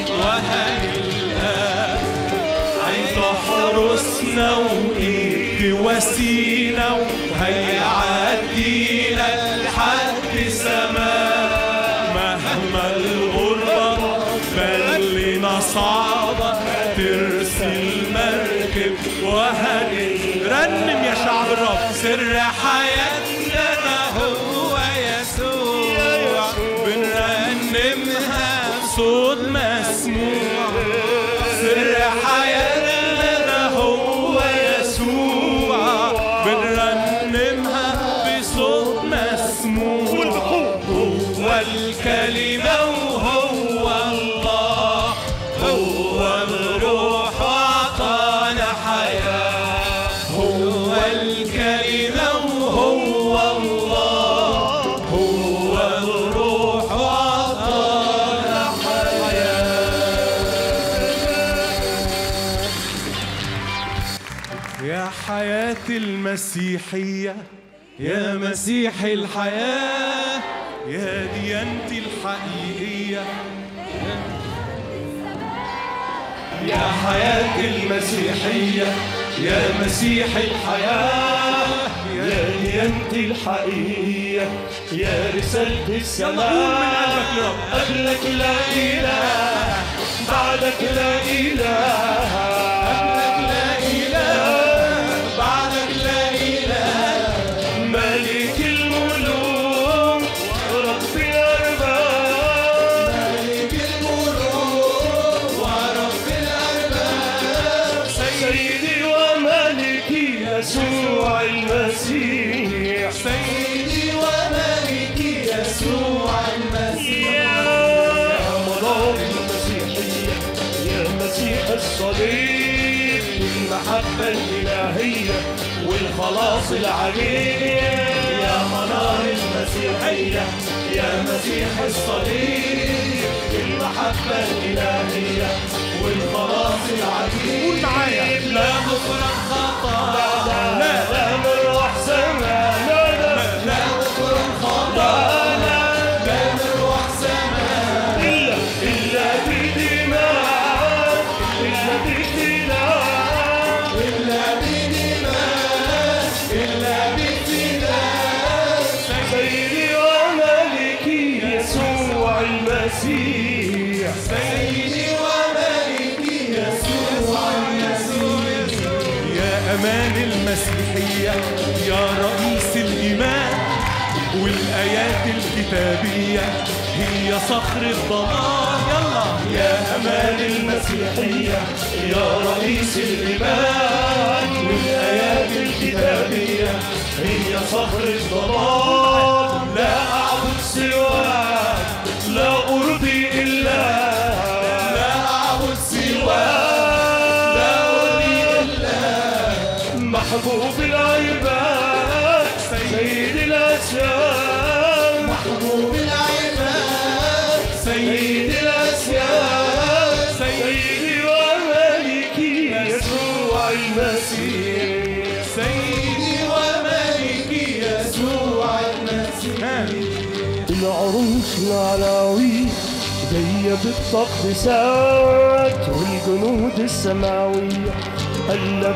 Speaker 2: وهنلقاه عين تحرسنا وإيد وسينا وهيعدينا لحد سماء مهما الغربة بلنا صعبة ترسل مركب وهنرنم يا شعب الرب سر حياتنا ده هو يسوع بنرنمها بصوت مسموع سر حياتنا ده هو يسوع بنرنمها بصوت مسموع هو الكلمة وهو الله هو الروح عطانا حياة هو الكلمة وهو الله هو الروح عطانا يا حياة المسيحية يا مسيح الحياة يا ديانتي الحقيقية يا حياة المسيحية يا مسيح الحياة
Speaker 5: يا ديانتي الحقيقية يا رسالة السماء
Speaker 2: يلا قول من قلبك يا رب
Speaker 5: قبلك لا إله بعدك لا إله قبلك لا إله بعدك لا إله ملك الملوك رب الأرباب ملك الملوك ورب الأرباب سيدي وملكي يسوع المسيح سيدي وملكي يسوع المسيح يا منار المسيحية يا مسيح الصليب المحبة الإلهية والخلاص العجيب يا منار المسيحية يا مسيح الصليب المحبة الإلهية والخلاص العجيب
Speaker 2: قول معايا
Speaker 5: لا غفران خطايا
Speaker 1: من إيمان إلا بفداك
Speaker 5: سيدي وملكي يسوع المسيح
Speaker 1: سيدي وملكي يسوع المسيح
Speaker 2: يا أمان المسيحية يا رئيس الإيمان والآيات الكتابية هي صخر الضلال يلا
Speaker 5: يا أمان المسيحية يا رئيس الإيمان والآيات الكتابية هي صخر الضلال لا أعبد سواك لا أرضي إلا
Speaker 1: لا أعبد سواك لا أرضي إلا
Speaker 5: محبوب العباد سيد الأسياد
Speaker 1: محبوب العباد
Speaker 5: سيد الأسياد سيدي وملكي يسوع المسيح
Speaker 1: سيدي وملكي يسوع المسيح
Speaker 5: العروش العلاوي جاية بالتقديسات والجنود السماوية هلا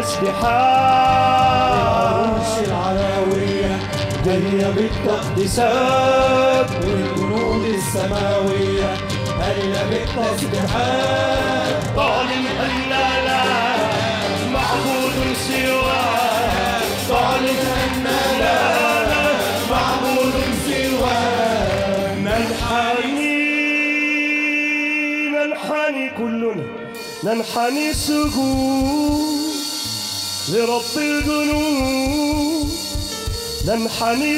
Speaker 5: بالتسبيحات
Speaker 1: العلوية جاية بالتقديسات والجنود السماوية هلا بالتسبيحات
Speaker 5: تعلن أن لا لا معبود سواك تعلن أن لا لا
Speaker 1: معبود سواك
Speaker 5: ننحني ننحني كلنا ننحني سجود لرب الجنود ننحني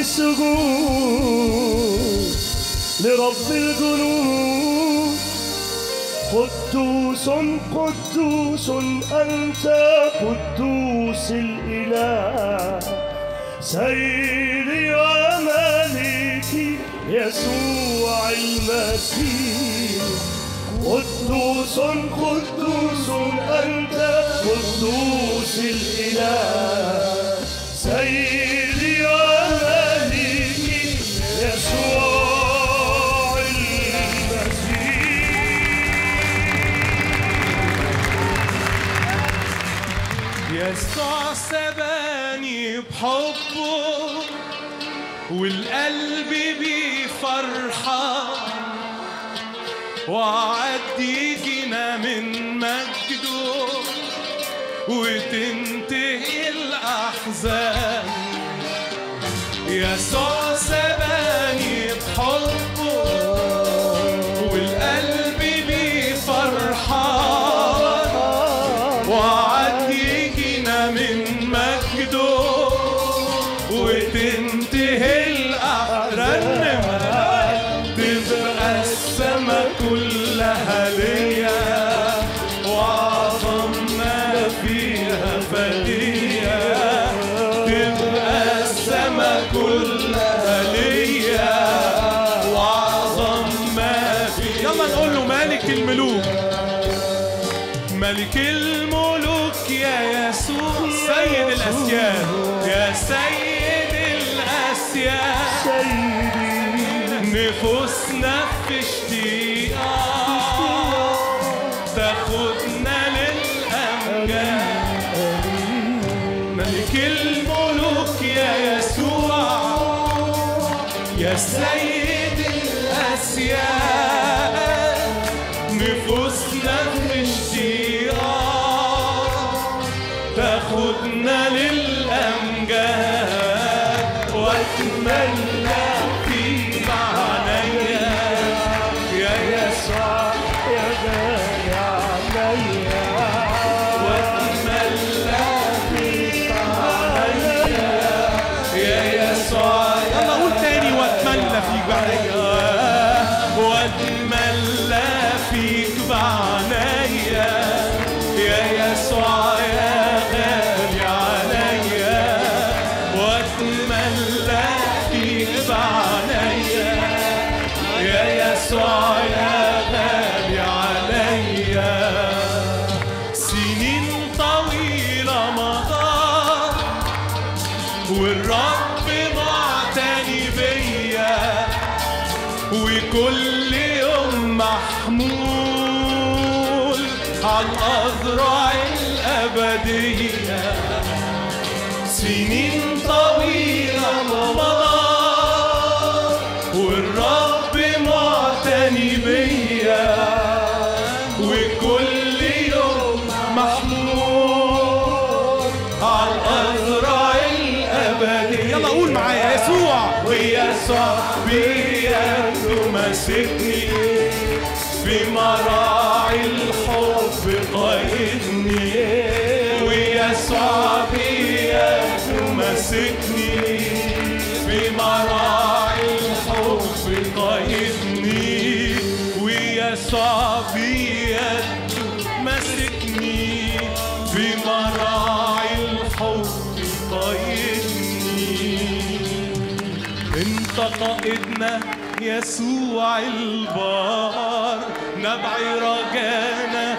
Speaker 5: سجود لرب الجنود قدوس قدوس أنت قدوس الإله سيدي وملكي يسوع المسيح قدوس قدوس أنت قدوس الإله سيدي وملكي يسوع المسيح
Speaker 2: يسوع سباني بحبه والقلب بيه فرحة وعد يجينا من مجده وتنتهي الأحزان يسوع سباني بحبه والقلب بيه فرحان وعد يجينا من مجده وتنتهي الأحرنم تبقى السما كلها ليا وأعظم ما فيها فدية تبقى السما كلها ليا وأعظم ما فيها يلا نقول له مالك الملوك ملك الملوك يا يسوع سيد الأسياد يا سيد الأسياد
Speaker 5: سيدي
Speaker 2: نفوسنا في اشتياق تاخدنا للأمجاد ملك الملوك يا يسوع يا سيد الأسياد نفوسنا في اشتياق تاخدنا للأمجاد واتمنى في معنايا يا يسوع
Speaker 5: يا غالي عليا
Speaker 2: واتمنى في معنايا يا يسوع يلا قول تاني واتمنى فيك بعديا واتملى فيك بعنايا يا يسوع يا غالي عليا واتملى فيك بعنايا يا يسوع يا غالي عليا سنين طويلة مضت والرب معتني بيا وكل يوم محمول على الأذرع الأبدية سنين طويلة مضت والرب معتني بيا وكل يوم محمود على الأزرع الأبدية
Speaker 3: يلا قول معايا يسوع
Speaker 2: ويسوع بيده ماسكني في مراعي الحب قايدني ويسوع بيده ماسكني في مراعي الحب قايدني ويسوع بيده ماسكني في مراعي الحب قايدني انت قائدنا يسوع البار نبعي رجانا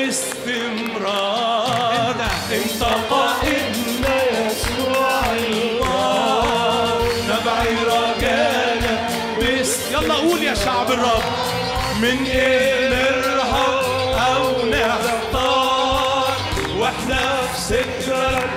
Speaker 2: باستمرار انت قائدنا يسوع البار نبعي رجانا باست يلا قول يا شعب الرب من ايه نرهب او نحتار واحنا في سكرك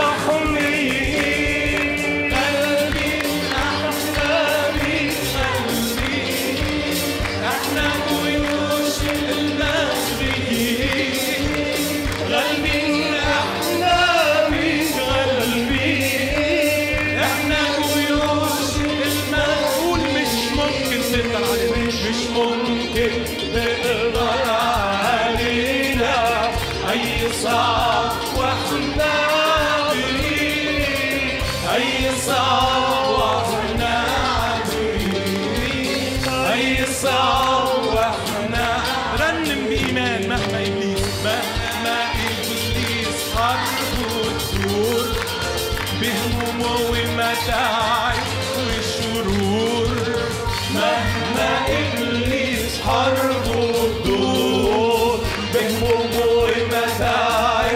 Speaker 2: محميين قلبي احلامي قلبي احنا جيوش المغربيين غالبين احلامي قلبي احنا جيوش المغرب مش ممكن تقدر علينا مش ممكن تقدر علينا اي صعب واحنا عابرين اي صعب واحنا عابرين اي صعب واحنا رنم بايمان مهما ابليس مهما ابليس حرب الدور بهمومه ومتاعب وشرور مهما ابليس حربه الدور بهمومه ومتاعب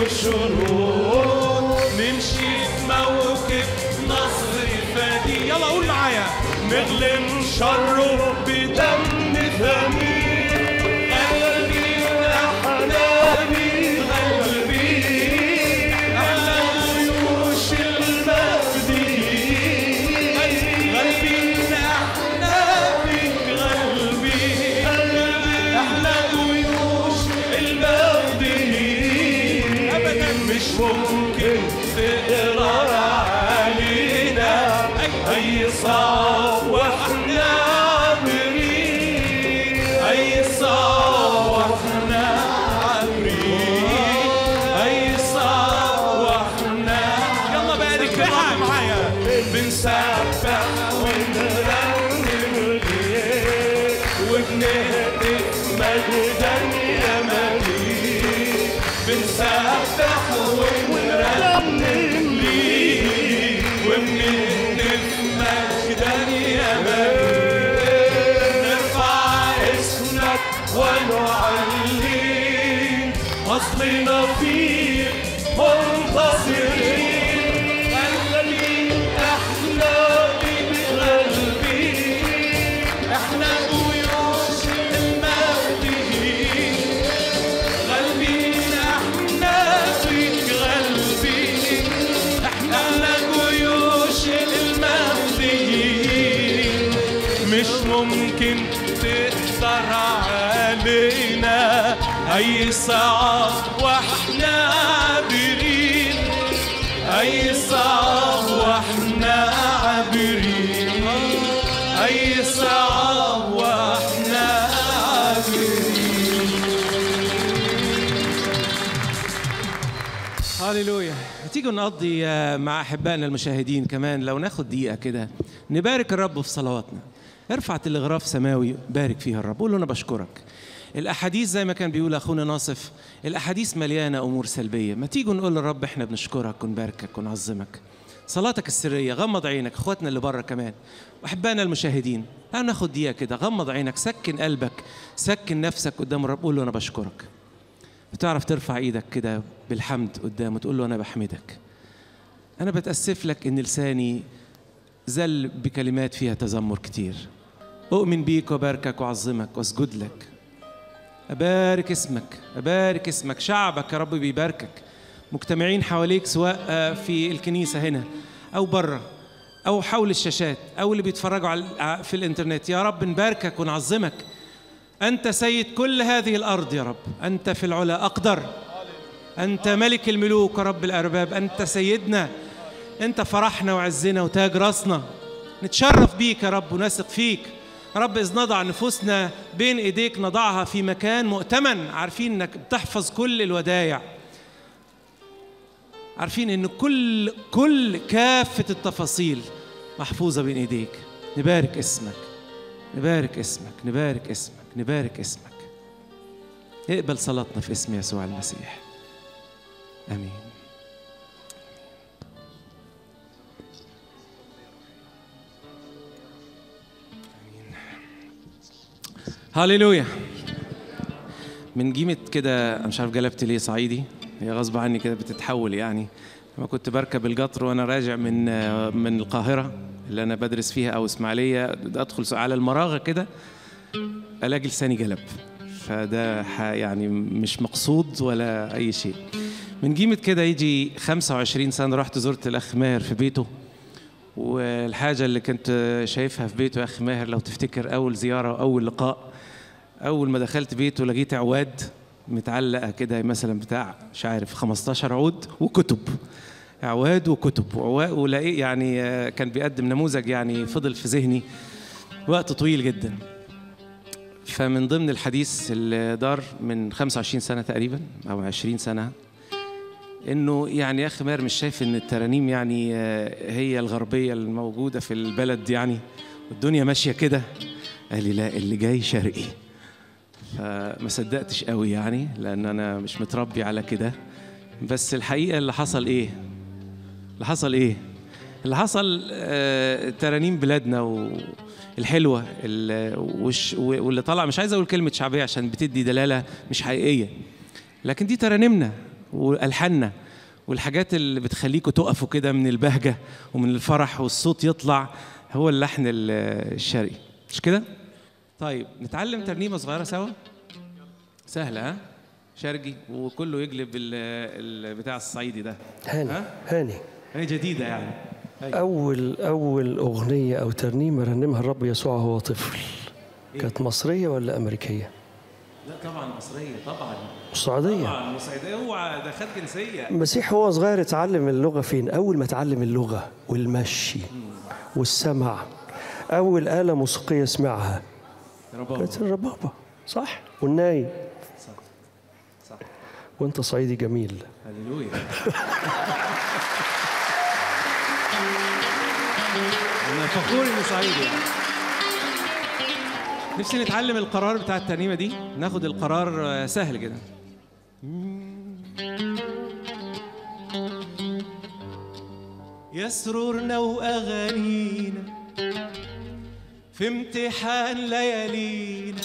Speaker 2: وشرور نمشي في موكب نصر فدي يلا قول معايا نغلم شره بدم ثمين قلبي احلامي قلبي احلى جيوش المجديين قلبي احلامي قلبي احلى جيوش المجديين ابدا مش ممكن تقرر علينا اي صعب واحنا عابرين اي صعب واحنا عابرين اي صعب واحنا يلا بقى نكتبها معايا بنسبح ونرنم ليه وبنهتف مجدا يا مليك بنسبح ونرنم ليه وبنهتف مجدا يا مليك نرفع اسمك ونعلي أصلنا فيك منتصرين قلبي أحلامي بقلبي احنا جيوش المهديين قلبي احنا فيك قلبي احنا جيوش المهديين مش ممكن تقدر علينا اي صعب واحنا عابرين اي صعب واحنا عابرين اي صعب واحنا عابرين
Speaker 3: هاليلويا تيجوا نقضي آه، مع احبائنا المشاهدين كمان لو ناخد دقيقه كده نبارك الرب في صلواتنا ارفع تلغراف سماوي بارك فيها الرب قول له انا بشكرك الاحاديث زي ما كان بيقول اخونا ناصف الاحاديث مليانه امور سلبيه ما تيجوا نقول للرب احنا بنشكرك ونباركك ونعظمك صلاتك السريه غمض عينك اخواتنا اللي بره كمان واحبائنا المشاهدين تعالوا ناخد دقيقه كده غمض عينك سكن قلبك سكن نفسك قدام الرب قول له انا بشكرك بتعرف ترفع ايدك كده بالحمد قدامه تقول له انا بحمدك انا بتاسف لك ان لساني زل بكلمات فيها تذمر كتير اؤمن بيك وباركك واعظمك واسجد لك ابارك اسمك ابارك اسمك شعبك يا رب بيباركك مجتمعين حواليك سواء آه، في الكنيسة هنا أو بره أو حول الشاشات أو اللي بيتفرجوا على في الإنترنت يا رب نباركك ونعظمك أنت سيد كل هذه الأرض يا رب أنت في العلا أقدر أنت ملك الملوك ورب الأرباب أنت سيدنا أنت فرحنا وعزنا وتاج راسنا نتشرف بيك يا رب ونثق فيك يا رب إذ نضع نفوسنا بين إيديك نضعها في مكان مؤتمن عارفين إنك بتحفظ كل الودايع عارفين إن كل كل كافة التفاصيل محفوظة بين إيديك نبارك اسمك نبارك اسمك نبارك اسمك نبارك اسمك اقبل صلاتنا في اسم يسوع المسيح امين هاليلويا من قيمة كده أنا مش عارف جلبت ليه صعيدي هي غصب عني كده بتتحول يعني لما كنت بركب القطر وانا راجع من من القاهرة اللي انا بدرس فيها او اسماعيلية ادخل على المراغة كده الاقي لساني جلب فده ح- يعني مش مقصود ولا اي شيء من قيمة كده يجي 25 سنة رحت زرت الاخ ماهر في بيته والحاجة اللي كنت شايفها في بيته يا أخي ماهر لو تفتكر أول زيارة وأول لقاء أول ما دخلت بيته لقيت عواد متعلقة كده مثلا بتاع مش عارف 15 عود وكتب عواد وكتب وعوا- ولقيت يعني آه، كان بيقدم نموذج يعني فضل في ذهني وقت طويل جدا فمن ضمن الحديث اللي دار من 25 سنة تقريبا أو 20 سنة انه يعني يا اخي ماهر مش شايف ان الترانيم يعني آه، هي الغربيه الموجوده في البلد يعني والدنيا ماشيه كده قال لي لا اللي جاي شرقي فما صدقتش قوي يعني لان انا مش متربي على كده بس الحقيقه اللي حصل ايه اللي حصل ايه اللي حصل آه، ترانيم بلادنا والحلوه ال- والش- واللي طلع مش عايز اقول كلمه شعبيه عشان بتدي دلاله مش حقيقيه لكن دي ترانيمنا والحاننا والحاجات اللي بتخليكوا تقفوا كده من البهجه ومن الفرح والصوت يطلع هو اللحن ال- الشرقي مش كده؟ طيب نتعلم ترنيمه صغيره سوا سهله ها؟ شرقي وكله يقلب ال- البتاع الصعيدي ده
Speaker 5: هاني
Speaker 3: ها؟
Speaker 5: هاني
Speaker 3: هي جديده يعني
Speaker 5: أول أول أغنية أو ترنيمة رنمها الرب يسوع وهو طفل كانت مصرية ولا أمريكية؟
Speaker 3: لا طبعا مصريه طبعا
Speaker 5: السعودية
Speaker 3: طبعا مصعيديه اوعى ده خد جنسيه
Speaker 5: المسيح هو صغير اتعلم اللغة فين؟ أول ما اتعلم اللغة والمشي والسمع أول آلة موسيقية سمعها
Speaker 3: ربابة
Speaker 5: كانت الربابة صح؟ والناي
Speaker 3: صح
Speaker 5: وأنت صعيدي جميل
Speaker 3: هللويا انا فخور اني صعيدي نفسي نتعلم القرار بتاع الترنيمه دي ناخد القرار آه، سهل كده يسرورنا واغانينا في امتحان ليالينا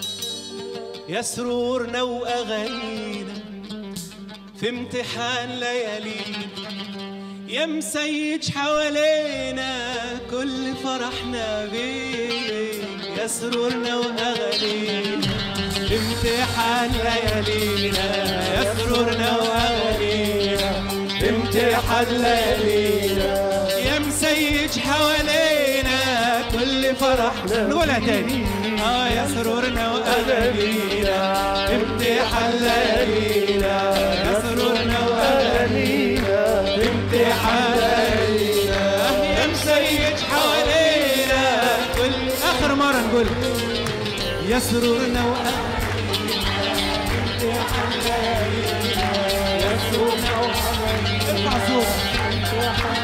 Speaker 3: يسرورنا واغانينا في امتحان ليالينا يا مسيج حوالينا كل فرحنا بيك يا سرورنا واغانينا في امتحان ليالينا يا سرورنا واغانينا في امتحان ليالينا يا مسيج حوالينا كل فرحنا نقولها تاني اه يا سرورنا واغانينا في امتحان ليالينا يا سرورنا واغانينا في امتحان ليالينا يا مسيج حوالينا كل اخر مره نقول يا سرورنا واغانينا في امتحان ليالينا يا سرورنا واغانينا ارفع صوتك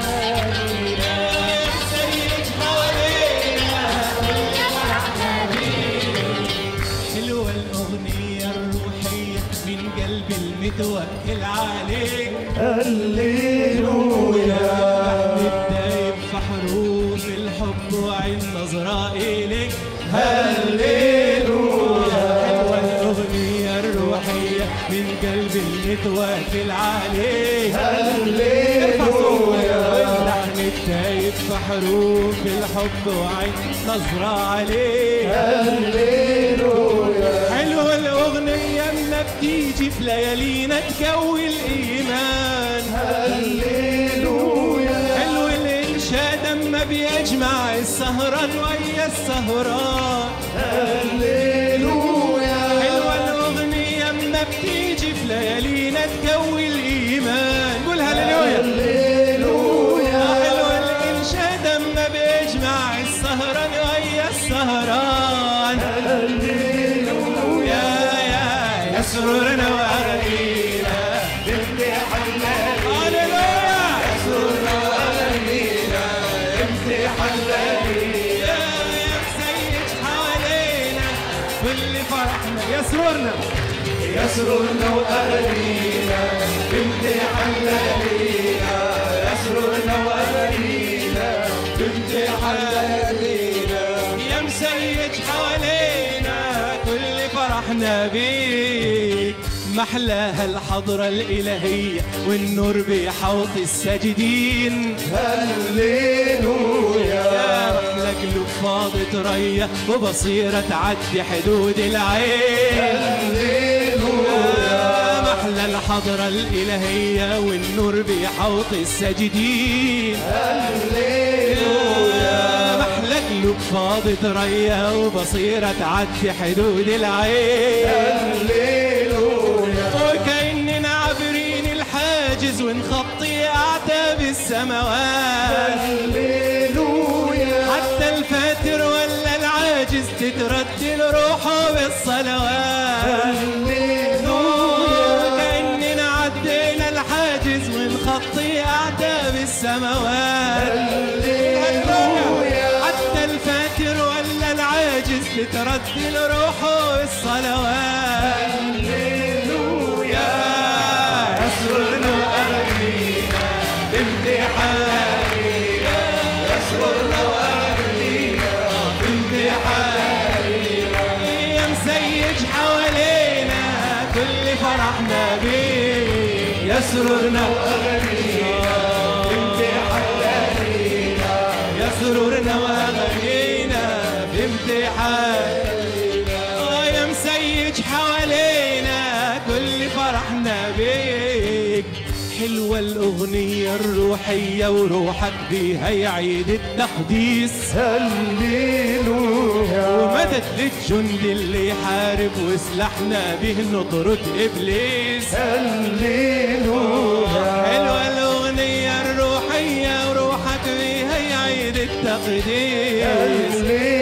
Speaker 3: حلوة الأغنية الروحية من قلب المتوكل عليك هللويا الدايب في حروف الحب وعين نظرة إليك هللويا حلوة الأغنية الروحية من قلب المتوكل عليك هللويا اللحن الدايب في حروف الحب وعين نظرة عليك حلوة الأغنية منك بتيجي في ليالينا تقوي الإيمان
Speaker 1: هللويا
Speaker 3: حلو الإنشاد أما بيجمع السهران ويا السهران
Speaker 1: هللويا
Speaker 3: حلوة الأغنية أما بتيجي في ليالينا تقوي الإيمان قول هللويا
Speaker 1: هللويا
Speaker 3: حلو الإنشاد أما بيجمع السهران ويا السهران يا يا يا سرورنا وأغانينا هللويا يا يا مسيج حوالينا كل فرحنا يا سرورنا
Speaker 1: يسرنا وأهلينا بنت حلالينا يسرنا وأهلينا بنت حلالينا
Speaker 3: يا مسيج حوالينا كل فرحنا بيك محلاها الحضرة الإلهية والنور بيحوط الساجدين
Speaker 1: هللويا
Speaker 3: يا محلى قلوب فاضت ريا وبصيرة تعدي حدود العين يا محلى الحضرة الإلهية والنور بيحوط الساجدين يا محلى قلوب فاضت ريا وبصيرة تعدي حدود العين وكأننا عابرين الحاجز ونخطي أعتاب السماوات حتى الفاتر ولا العاجز تترتل روحه بالصلوات كأننا عدينا الحاجز ونخطي أعتاب السماوات حتى الفاتر ولا العاجز تترتل روحه بالصلوات يا يسرنا وأغنينا بامتحاننا يسرنا وأغنينا بامتحاننا يا مسيج حوالينا كل فرحنا بيك يسرنا وأغنينا بامتحاننا يسرنا وأغنينا بامتحان آه يا مسيج حوالينا كل فرحنا بيك حلوة الأغنية الروحية وروحك بيها يعيد التقديس ومدد للجند اللي يحارب وسلاحنا به نطرد إبليس حلوة الأغنية الروحية وروحك بيها يعيد التقديس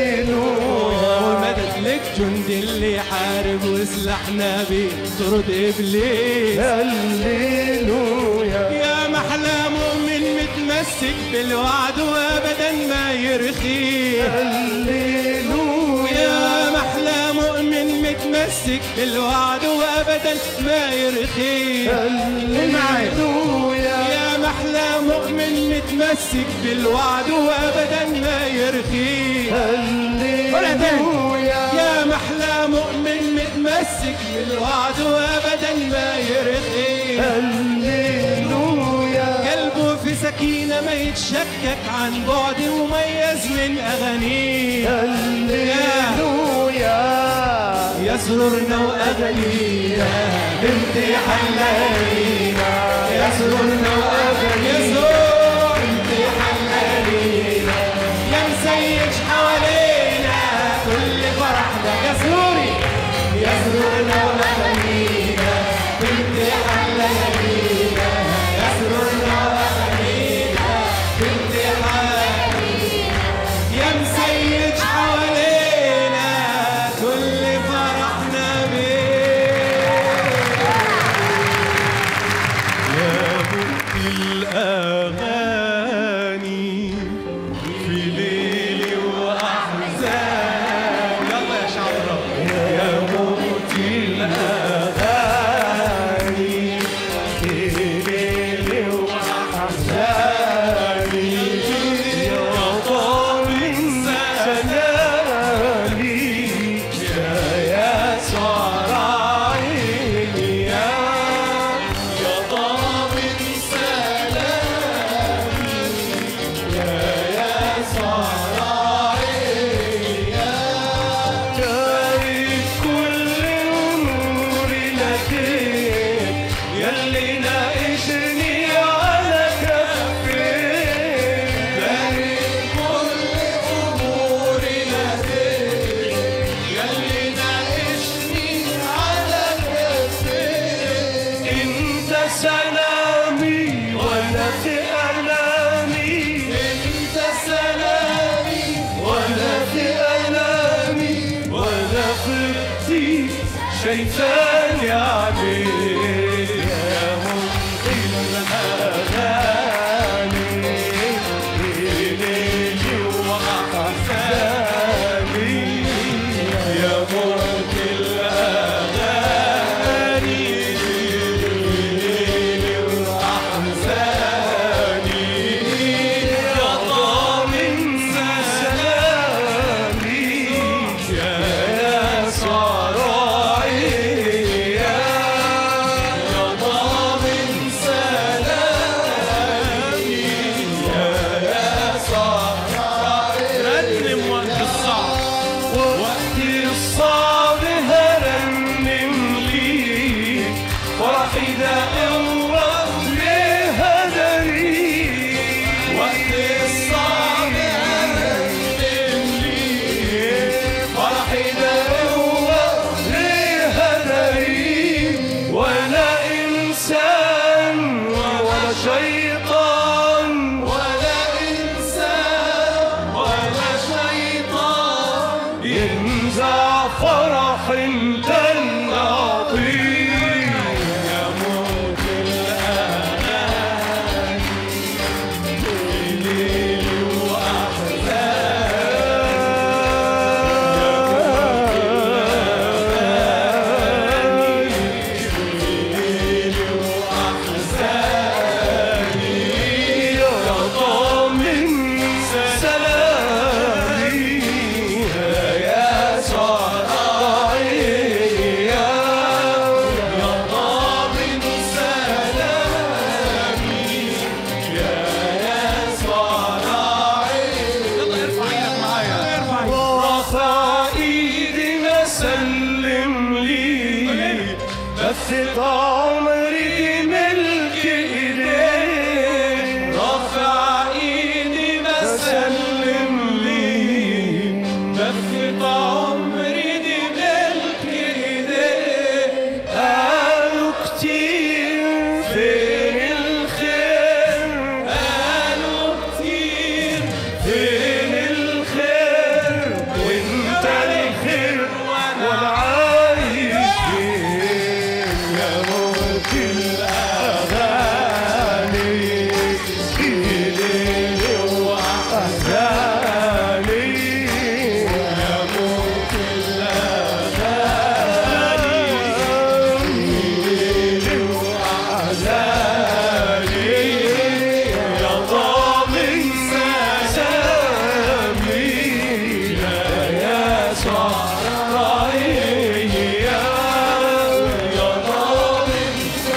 Speaker 3: ومدد لك جند اللي يحارب وسلاحنا بيطرد ابليس يا محلى مؤمن متمسك بالوعد وابدا ما يرخي يا محلى مؤمن متمسك بالوعد وابدا ما يرخي قول معايا يا محلى مؤمن متمسك بالوعد وابدا ما يرخي قولها تاني يا محلى مؤمن متمسك بالوعد وابدا ما يرخي قلبه في سكينة ما يتشكك عن بعد مميز من أغانيه يسررنا وأغانينا بنت حلالينا يسررنا وأغانينا بنت حلالينا يا مسيج حوالينا كل فرحنا يا سروري يسررنا وأغانينا بنت حلالينا يسررنا وأغانينا بنت حلالينا يا مسيج حوالينا كل فرحنا بيك يا مبكي الأغاني في ليلي وأحزان يلا يا شعب الرب يا مبكي الأغاني في ليلي وأحزاني يا ضامن سلامي يا يسوع راعيني يا يا ضامن سلامي
Speaker 1: في ألامي أنت سلامي ولا في ألامي ولا في ضيق شايفاني عليك يا ملقي الأغاني ليلي وأحزاني يا ملقي الأغاني ليلي وأحزاني يا ضامن سلامي يا صراعي يا ضامن سلامي يا صراعي
Speaker 2: رنم وقت الصعب
Speaker 1: وقت الصعب هرنم ليك فرحي ده قوة ليها دليل وقت الصعب هرنم ليك فرحي ده قوة ليها دليل ولا إنسان ولا شيطان ولا إنسان ولا شيطان ينزع فرح انت العظيم يا موت الأمان ليل يا ضامن سلامي يا صراعي يا ضامن سلامي يا صراعي
Speaker 2: يلا ارفع ايدك معايا ارفع
Speaker 1: رافع ايدي بسلم لي بثق عمري دي ملك ايديك رافع ايدي بسلم لي بثق عمري دي ملك ايديك قالوا كتير فين الخير قالوا كتير فين الخير وانت الخير وانا عايش فين يا موت الاغاني ليلي واحزاني يا موت الاغاني ليلي واحزاني يا ضامن سلامي يا صراعي يا يا ضامن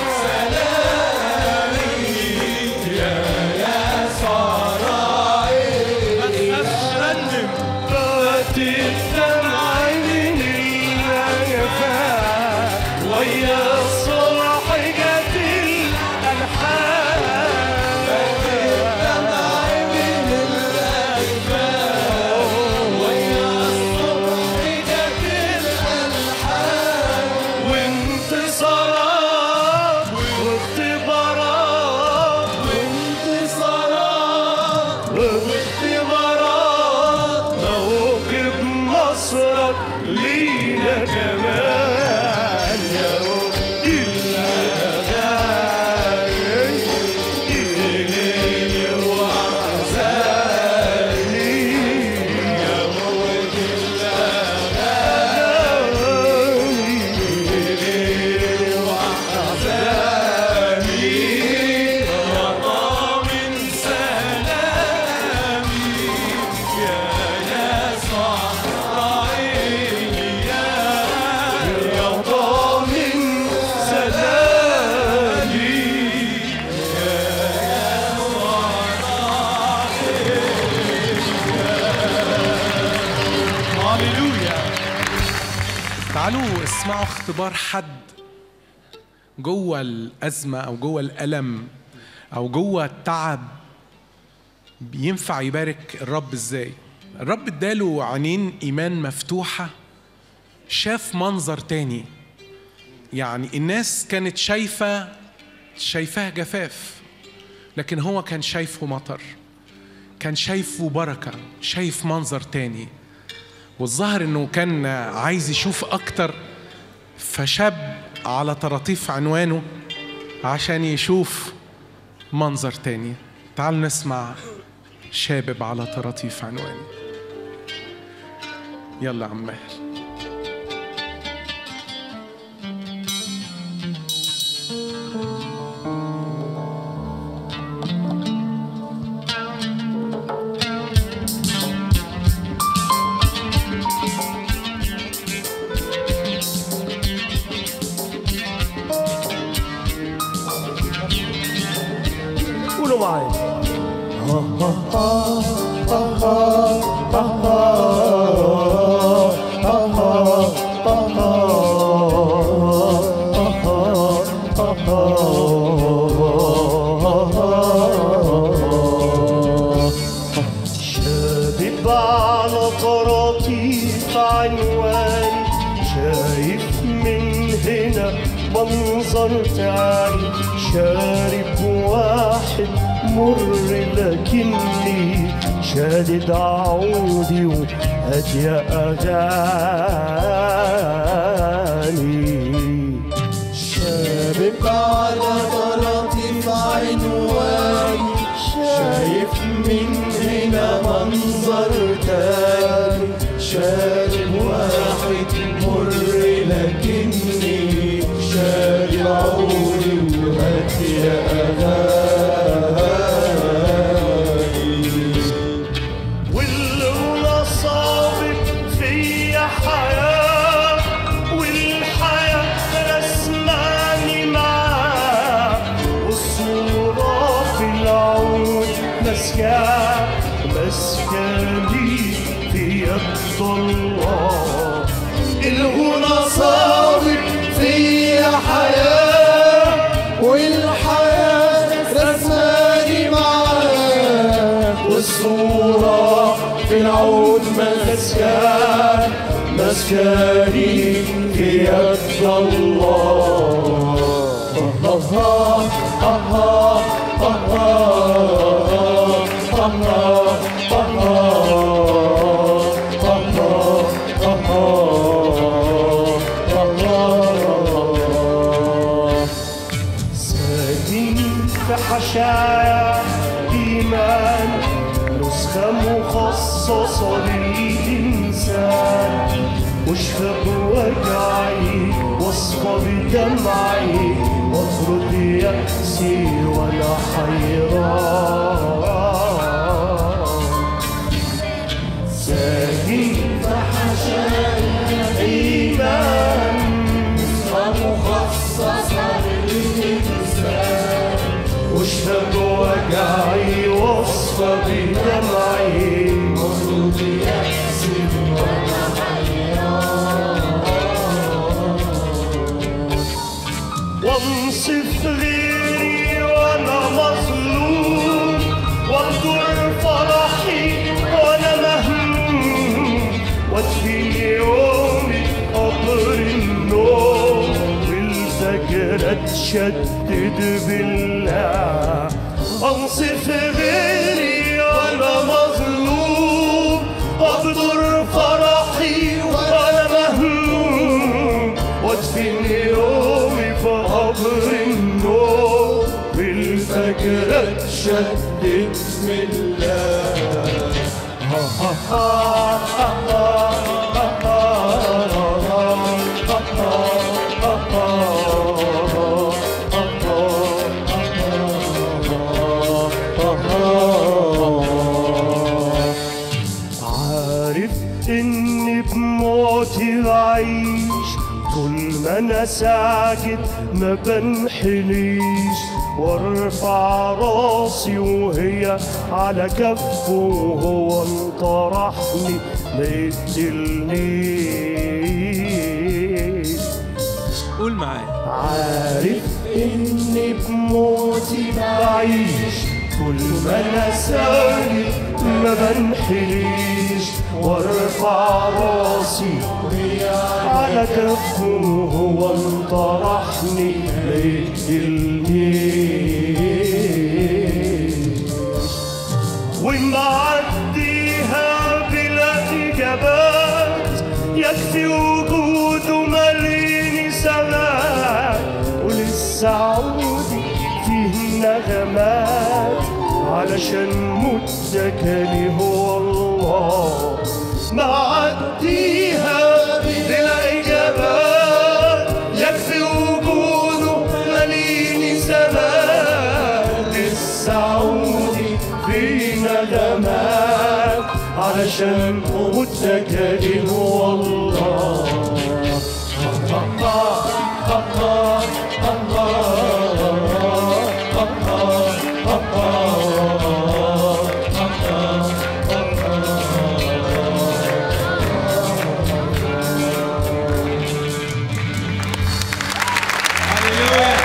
Speaker 1: سلامي يا يا صراعي
Speaker 2: ما تخافش رنم
Speaker 1: بات الدمع من اليفاء ويا الصرح جت الألحان بات الدمع من اليفاء ويا الصرح جت الألحان وانتصارات واختبارات وانتصارات واختبارات موكب نصرك لينا كمان يا رب الأغاني الليل وأحزاني يا موت الأغاني الليل وأحزاني يا ضامن سلامي يا ناس راعي يا يا ضامن سلامي
Speaker 2: هللويا
Speaker 4: تعالوا اسمعوا اختبار حد جوه الأزمة أو جوه الألم أو جوه التعب ينفع يبارك الرب ازاي الرب اداله عينين ايمان مفتوحه شاف منظر تاني يعني الناس كانت شايفه شايفاه جفاف لكن هو كان شايفه مطر كان شايفه بركة شايف منظر تاني والظاهر انه كان عايز يشوف اكتر فشاب على طراطيف عنوانه عشان يشوف منظر تاني تعالوا نسمع شابب على طراطيف عنواني يلا يا عم ماهر
Speaker 5: قولوا معايا
Speaker 7: شابب على طراطيف عنواني شايف من هنا منظر تاني شارب واحد مر لكني شادد عودي وهدي أغاني
Speaker 1: شابك على طراطيف عنواني شايف من هنا منظر تاني شارب واحد مر لكني شارب عودي وهدي أغاني
Speaker 7: واللي صابت فيا حياة والحياة رسماني معاه والصورة في العود مسكاه مسكاني في يد الله
Speaker 1: الغنى صابت فيا حياة والحياة رسماني معاك والصورة في العود مسكان مسكاني في يد الله
Speaker 7: ساكن في حشايا إيمان نسخة مخصصة للإنسان واشفى بوجعي واصفى بدمعي واطرد يأسي وأنا حيران ساكن في حشايا إيمان واشفى بوجعي واصفى بدمعي مفروض يحسب وانصف غيري وانا مظلوم واغدر فرحي وانا مهموم وادفي يومي قبر النوم والفجر اتشدد بالله انصف غيري وانا مظلوم واغدر فرحي وانا مهموم وادفن يومي في قبر النوم بالفجر اتشدد بالله عارف اني بموتي بعيش طول ما انا ساكت ما بنحنيش وارفع راسي وهي على كفه وهو انطرحني ما يقتلنيش
Speaker 3: قول معايا
Speaker 7: عارف اني بموتي بعيش كل ما انا ساكت ما بنحنيش وارفع راسي على كفه وهو انطرحني ما يقتلنيش يكفي وجوده ماليني سماء ولسه عودي فيه نغمات علشان متكلي هو الله معديها بلا إجابات يكفي وجوده ماليني سماء لسه عودي في نغمات علشان متكلي هو الله
Speaker 3: هللويا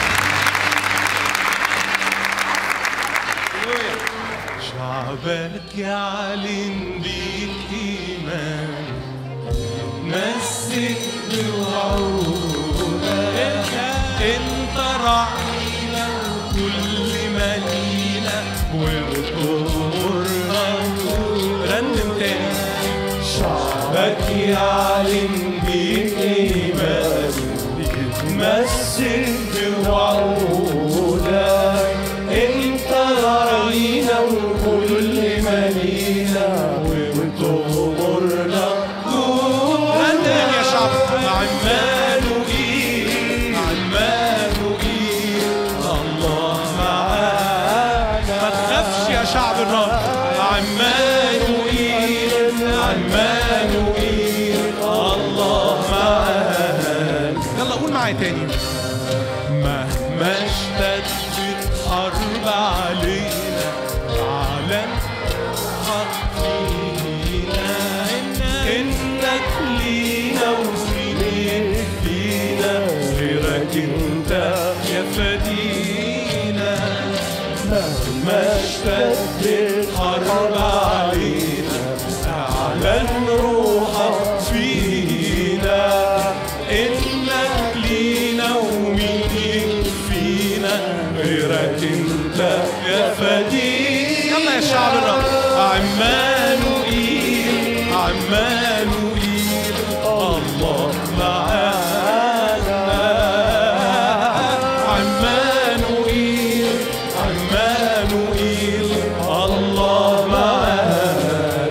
Speaker 3: هللويا شعبك يعلن بيك إيمان مسك بوعودك انت راعينا وكل مالينا وبطهورنا رنم تاني شعبك يعلن بيك إيمان يتمسك بوعودك انت راعينا وكل مالينا وبتغمرنا رنم يا شعب عمانوئيل عمانوئيل الله معانا ما تخافش يا شعب الرب عمانوئيل عمانوئيل الله معانا يلا قول معايا تاني مهما اشتدت حرب علينا علم حقينا انك لينا وفينك لينا غيرك انت يا فدينا مهما اشتدت حرب علينا اعلن روحك فينا انك لينا ومين يكفينا غيرك انت يا فدينا يلا يا شعب الرب عمانوئيل عمانوئيل الله معانا عمانوئيل عمانوئيل الله معانا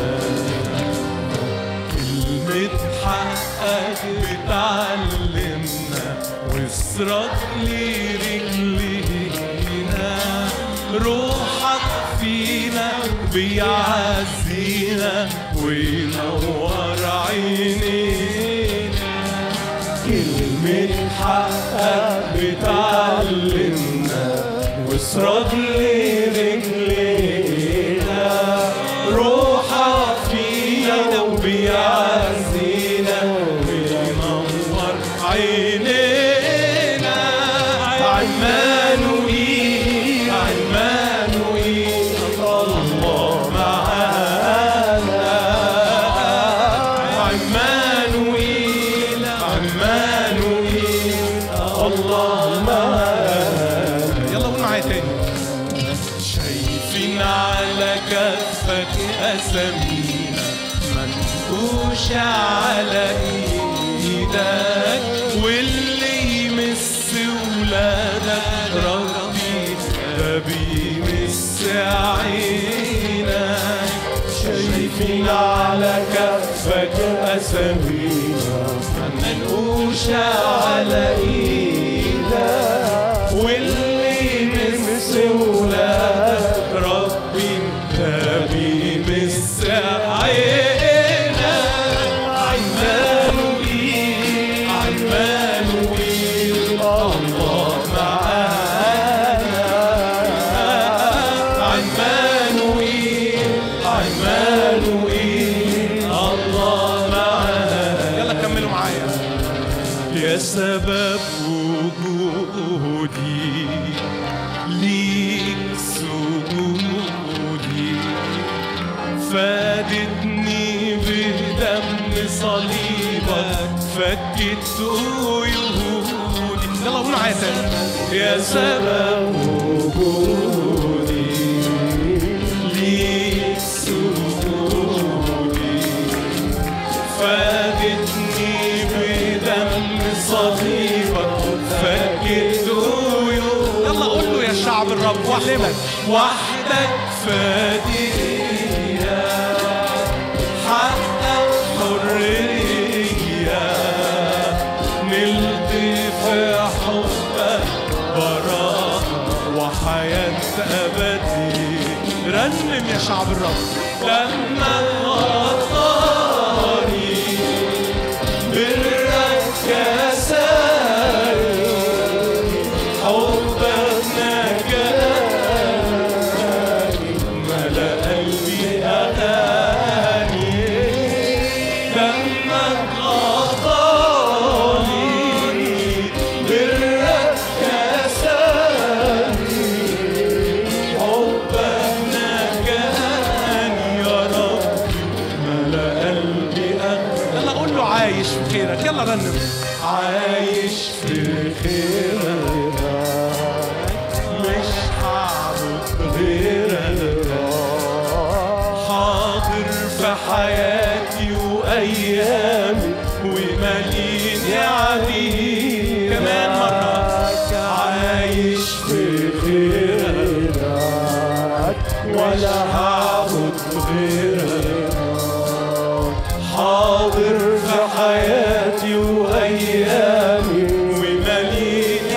Speaker 3: كلمة حقك بتعلمنا واسرك لرجلينا روحك فينا بيعزينا وينور عينينا كلمة حقك بتعلمنا واسرك لرجلينا روحك فينا وبيعزينا وينور عينينا عمانوئيل عمانوئيل الله معانا عمانوئيل عمانوئيل الله معانا يلا قول معايا تاني شايفين على كفك أسامينا منقوش على إيدك واللي يمس ولادك ربي ده بيمس عينك شايفين على كفك أسامينا منقوش على إيدك واللي يمس ولادك ربي ده بيمس عينك عمانوئيل عمانوئيل الله معانا عمانوئيل عمانوئيل الله معانا يلا كملوا معايا يا سبب وجودي ليك سجودي فادتني بدم صليبك فكت قيودي يلا قول معايا تاني يا سبب وجودي ليك سجودي فادتني وحدك
Speaker 2: وحدك فدية حقق حرية نلت في حبك براءة وحياة أبدية رنم يا شعب الرب لما غطاني برك كساني حبك نجاني ملا قلبي أغاني لما غطاني برك كساني حبك نجاني يا رب ملا قلبي أغاني
Speaker 3: يلا قول له عايش في خيرك يلا رنم
Speaker 2: عايش في خيرك مش هعبد غيرك حاضر في حياتي وايامي وماليني عليك كمان مرة عايش في خيرك ولا هعبد غيرك حاضر في حياتي وايامي وماليني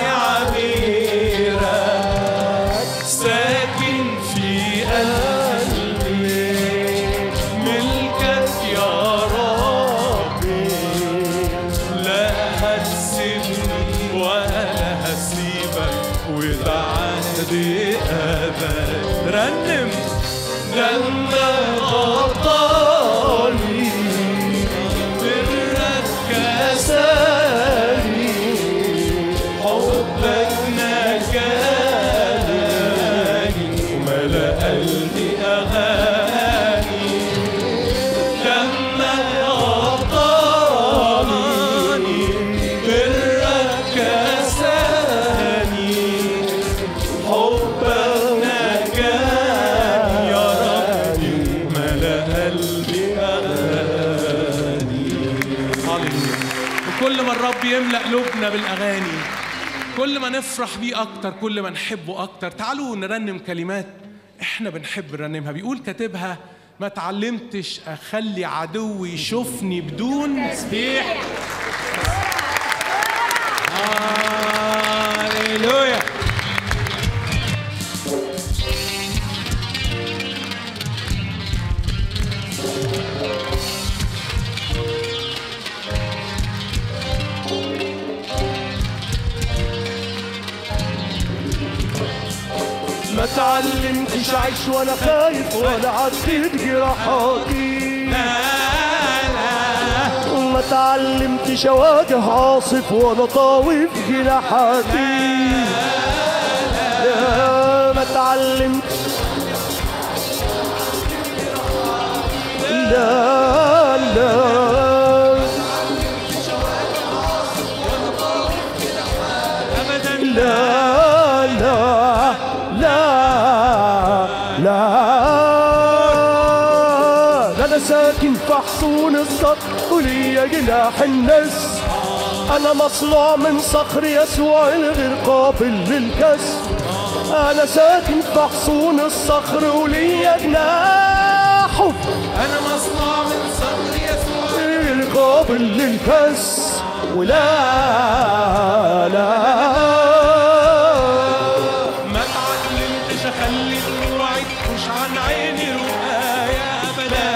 Speaker 2: عبيرك ساكن في قلبي ملكك يا ربي لا هتسيبني ولا هسيبك وده عهدي ابد رنم لما غطاني برك كساني حبك نجاني وملا قلبي أغاني لما غطاني برك كساني حبك نجاني يا ربي ملا قلبي أغاني
Speaker 3: هللويا وكل ما الرب يملأ قلوبنا بالأغاني كل ما نفرح بيه أكتر كل ما نحبه أكتر تعالوا نرنم كلمات إحنا بنحب نرنمها بيقول كاتبها ما تعلمتش أخلي عدوي يشوفني بدون تسبيح هاليلويا
Speaker 7: ما تعلمتش عيش ولا خايف ولا عديت جراحاتي ما تعلمتش اواجه عاصف ولا طاوي في جناحاتي يا ما تعلمت لا لا
Speaker 3: أبدا
Speaker 7: لا لا لا لا ده انا ساكن في حصون الصخر وليا جناح النس انا مصنوع من صخر يسوع الغير قابل للكسر انا ساكن في حصون الصخر وليا جناحه
Speaker 3: أنا مصنوع من صبر يسوع
Speaker 7: غير قابل للكسر ولا لا
Speaker 3: ما تعلمتش اخلي دموعي مش عن عيني رؤايا ابدا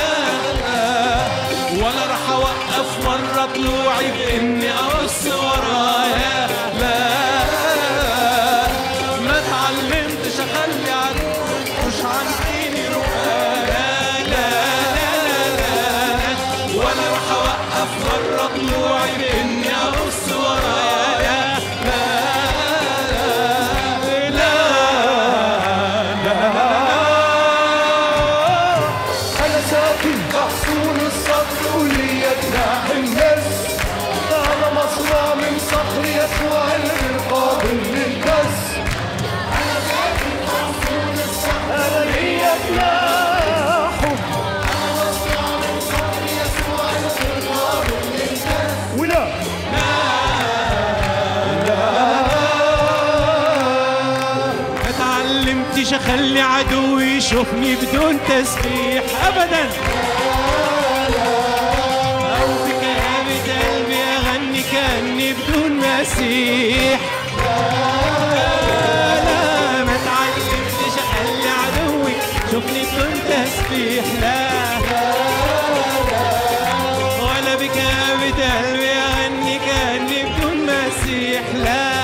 Speaker 3: ولا راح اوقف مره طلوعي باني ابص ورايا لا ما تعلمتش اخلي عن مش عن عيني رؤايا لا لا لا لا ولا راح اوقف مره طلوعي باني ابص ورايا لا
Speaker 7: انا ساكن محصول الصدر وليا جناح الناس انا
Speaker 3: خلي عدوي يشوفني بدون تسبيح ابدا او بكلمة قلبي اغني كاني بدون مسيح لا ما تعلمتش خلي عدوي شوفني بدون تسبيح لا ولا بكلمة قلبي اغني كاني بدون مسيح لا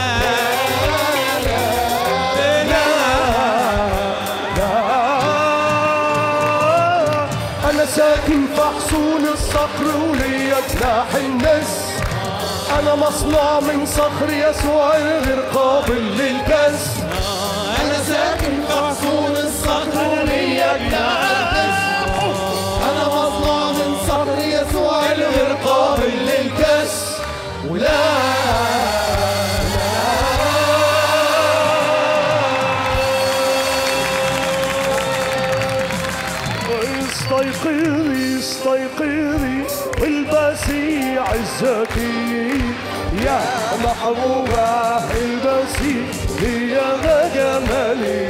Speaker 7: أنا ساكن في حصون الصخر وليا جناح النس أنا مصنوع من صخر يسوع غير قابل للكسر
Speaker 1: أنا ساكن في حصون الصخر وليا جناح أنا مصنوع من صخر يسوع الغير قابل للكسر ولا
Speaker 7: استيقظي استيقظي والبسي عزتي يا محبوبة البسي هي جمالي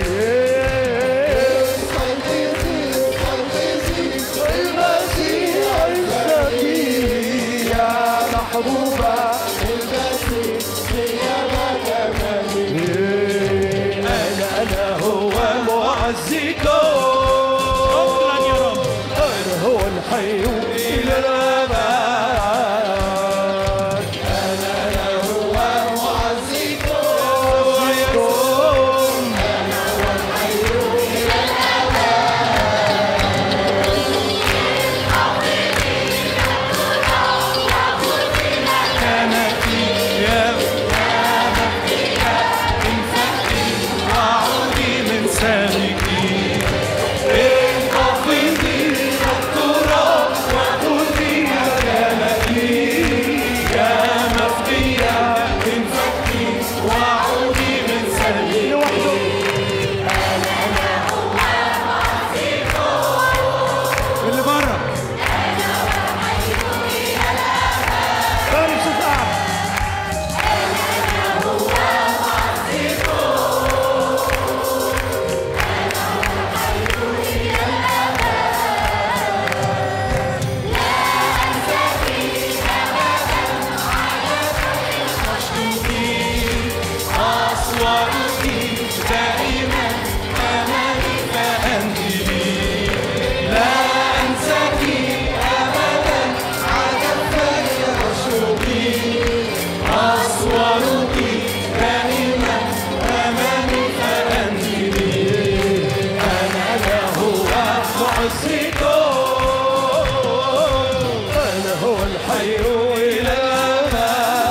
Speaker 7: البسي عزتي يا محبوبة أنا أنا هو معزكم
Speaker 3: شكرا يا رب
Speaker 7: أنا هو الحي إلى الأبد
Speaker 3: وعودي من سالكي انقفضي التراب وخذي مكانتي يا مفدية انفكي وعودي من سالكي اللي بره أصواتك دائما أمامي فأنت لي لا أنساك أبدا عجبتك وشوقي أصواتك دائما أمامي فأنت لي أنا له معزكم
Speaker 7: أنا هو الحي إلى الأبد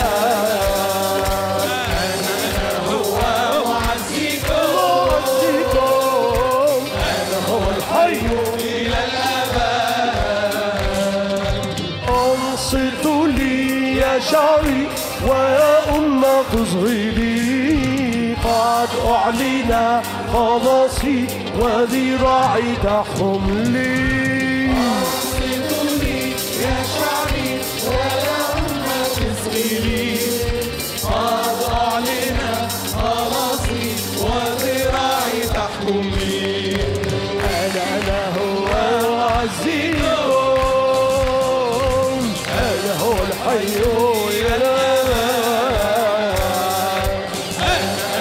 Speaker 7: معزكم أنا هو الحي إلى الأبد أنصتوا لي يا شعبي ويا أمة تصغيري قد أعلن خلاصي وذراعي تحملي
Speaker 1: يا شعبي ويا أمة صغيري قد أعلن خلاصي وذراعي تحكمني
Speaker 7: أنا أنا هو عزيزكم أنا هو الحي إلى الأبد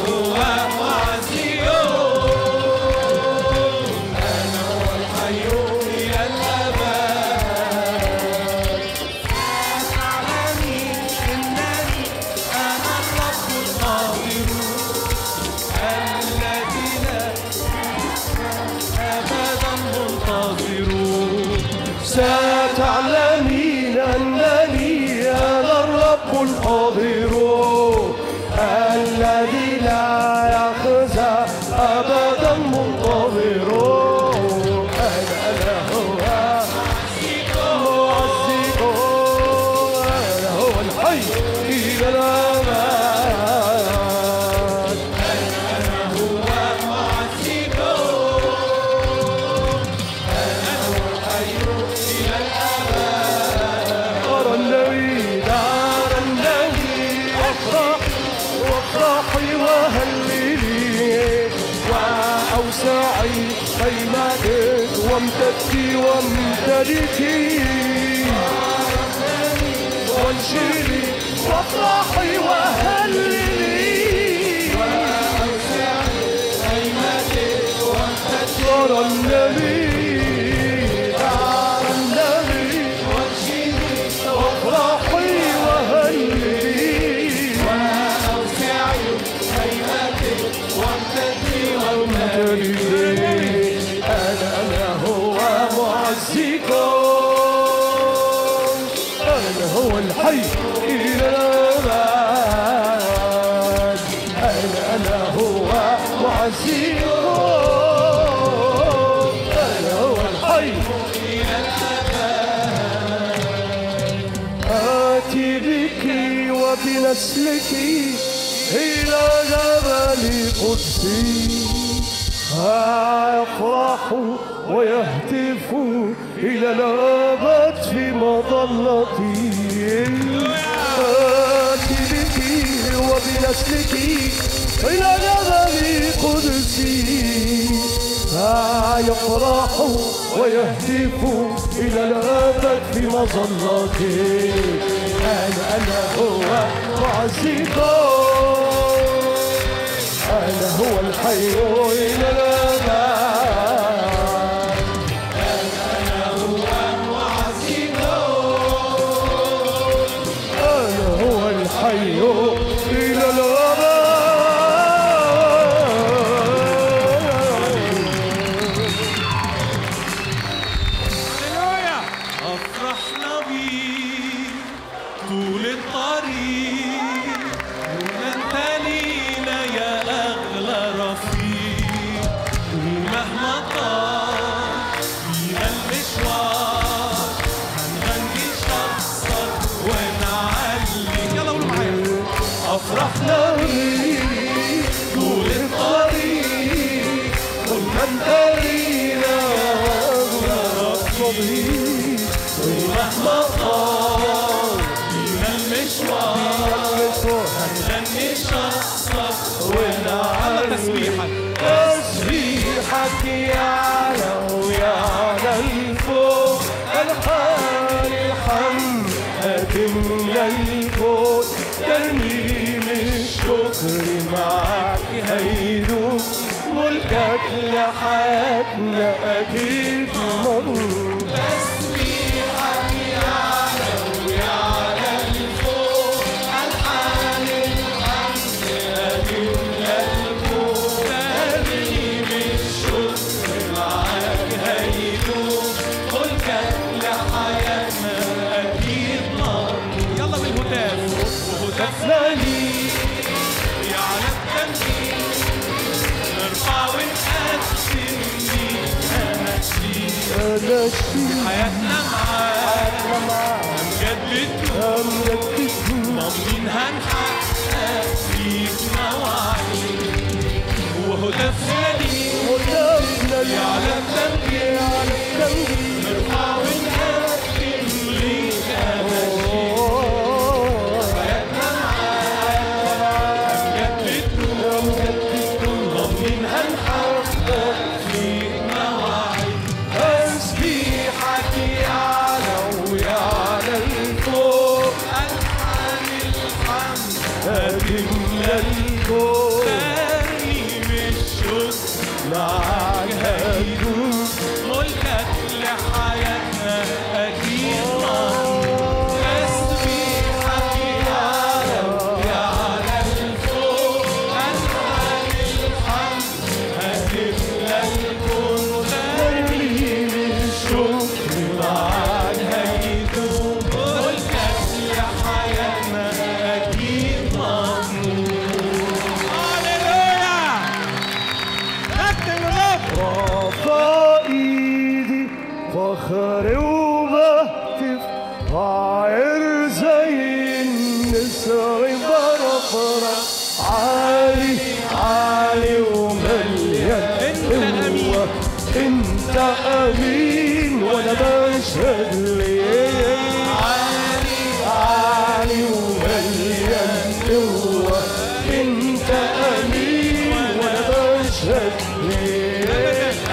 Speaker 7: ستعلمين أنني أنا الرب الحاضر الذي لا يخزى أبدا منتظر أنا أنا هو معزكم أنا هو الحي إلى الأبد
Speaker 3: إلى
Speaker 7: الحي خيمتك وامتدي وامتلكي وانشري وافرحي وهللي دار النبي دار النبي وافرحي وهللي وامتلكي انا انا هو معزكم انا هو الحي الى الابد انا انا هو معزكم انا هو الحي آتي بك وبنسلك إلى جبل قدسي يفرح ويهتف إلى الأبد في مظلتي آتي بك وبنسلك إلى جبل قدسي يفرح ويهتف إلى الأبد في مظلتي أنا أنا هو معزيكم أنا هو الحي إلى الأبد أنا هو الحي إلى الأبد
Speaker 2: هللويا افرحنا بيك طول الطريق وانت لينا يا اغلى رفيق ومهما طال بينا المشوار هنغني شخصك ونعلي يلا قولوا معايا افرحنا بيك طول الطريق قلنا انت لينا ومهما طال بينا المشوار هنغني شخصك ونعلي تسبيحك
Speaker 7: تسبيحك يعلى ويعلى الفوق الحال الحمد هتملى الكون ترنيم الشكر معك هيدوم ملكك لحياتنا أكيد مضمون
Speaker 2: يلا بالهتاف وهتافنا ليك يعلى التمجيد نرفع ونقدم ليك أناشيد
Speaker 7: أنا شيء
Speaker 2: حياتنا معاك هنجدد ضامنين هنحقق فيك مواعيد وهتافنا ليك
Speaker 7: وتفنى
Speaker 2: يعلى التمجيد
Speaker 7: على التنجيل
Speaker 2: نرفع ونقدم ليك أناشيد ضامنين هنحقق فيك مواعيد
Speaker 7: تسبيحك يعلى ويعلى الفوق
Speaker 2: ألحان الحمد
Speaker 7: هتملى الكون
Speaker 2: ترنيم الشكر
Speaker 7: معك هيدوم
Speaker 2: ملكك لحياتنا أكيد مضمون تسبيحك يعلى يعلى الفوق ألحان الحمد هتملى الكون ترنيم الشكر معك هيدوم ملكك لحياتنا أكيد مضمون هللويا اكتب الرب
Speaker 7: رفع ايدي فخر وبهتف طاير زي النسر برفرة عالي عالي ومليان قوة انت امين وانا بشهد ليك عالي عالي ومليان قوة انت امين وانا بشهد ليك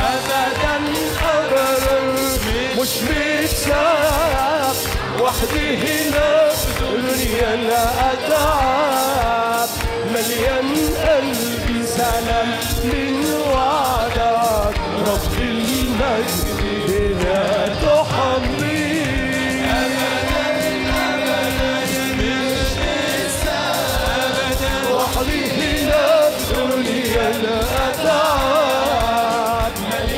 Speaker 7: مش متساب وحدي هنا الدنيا لا أتعب مليان قلبي سلام من وعدك رب المجد لا تحمي وحدي هنا الدنيا لا أتعب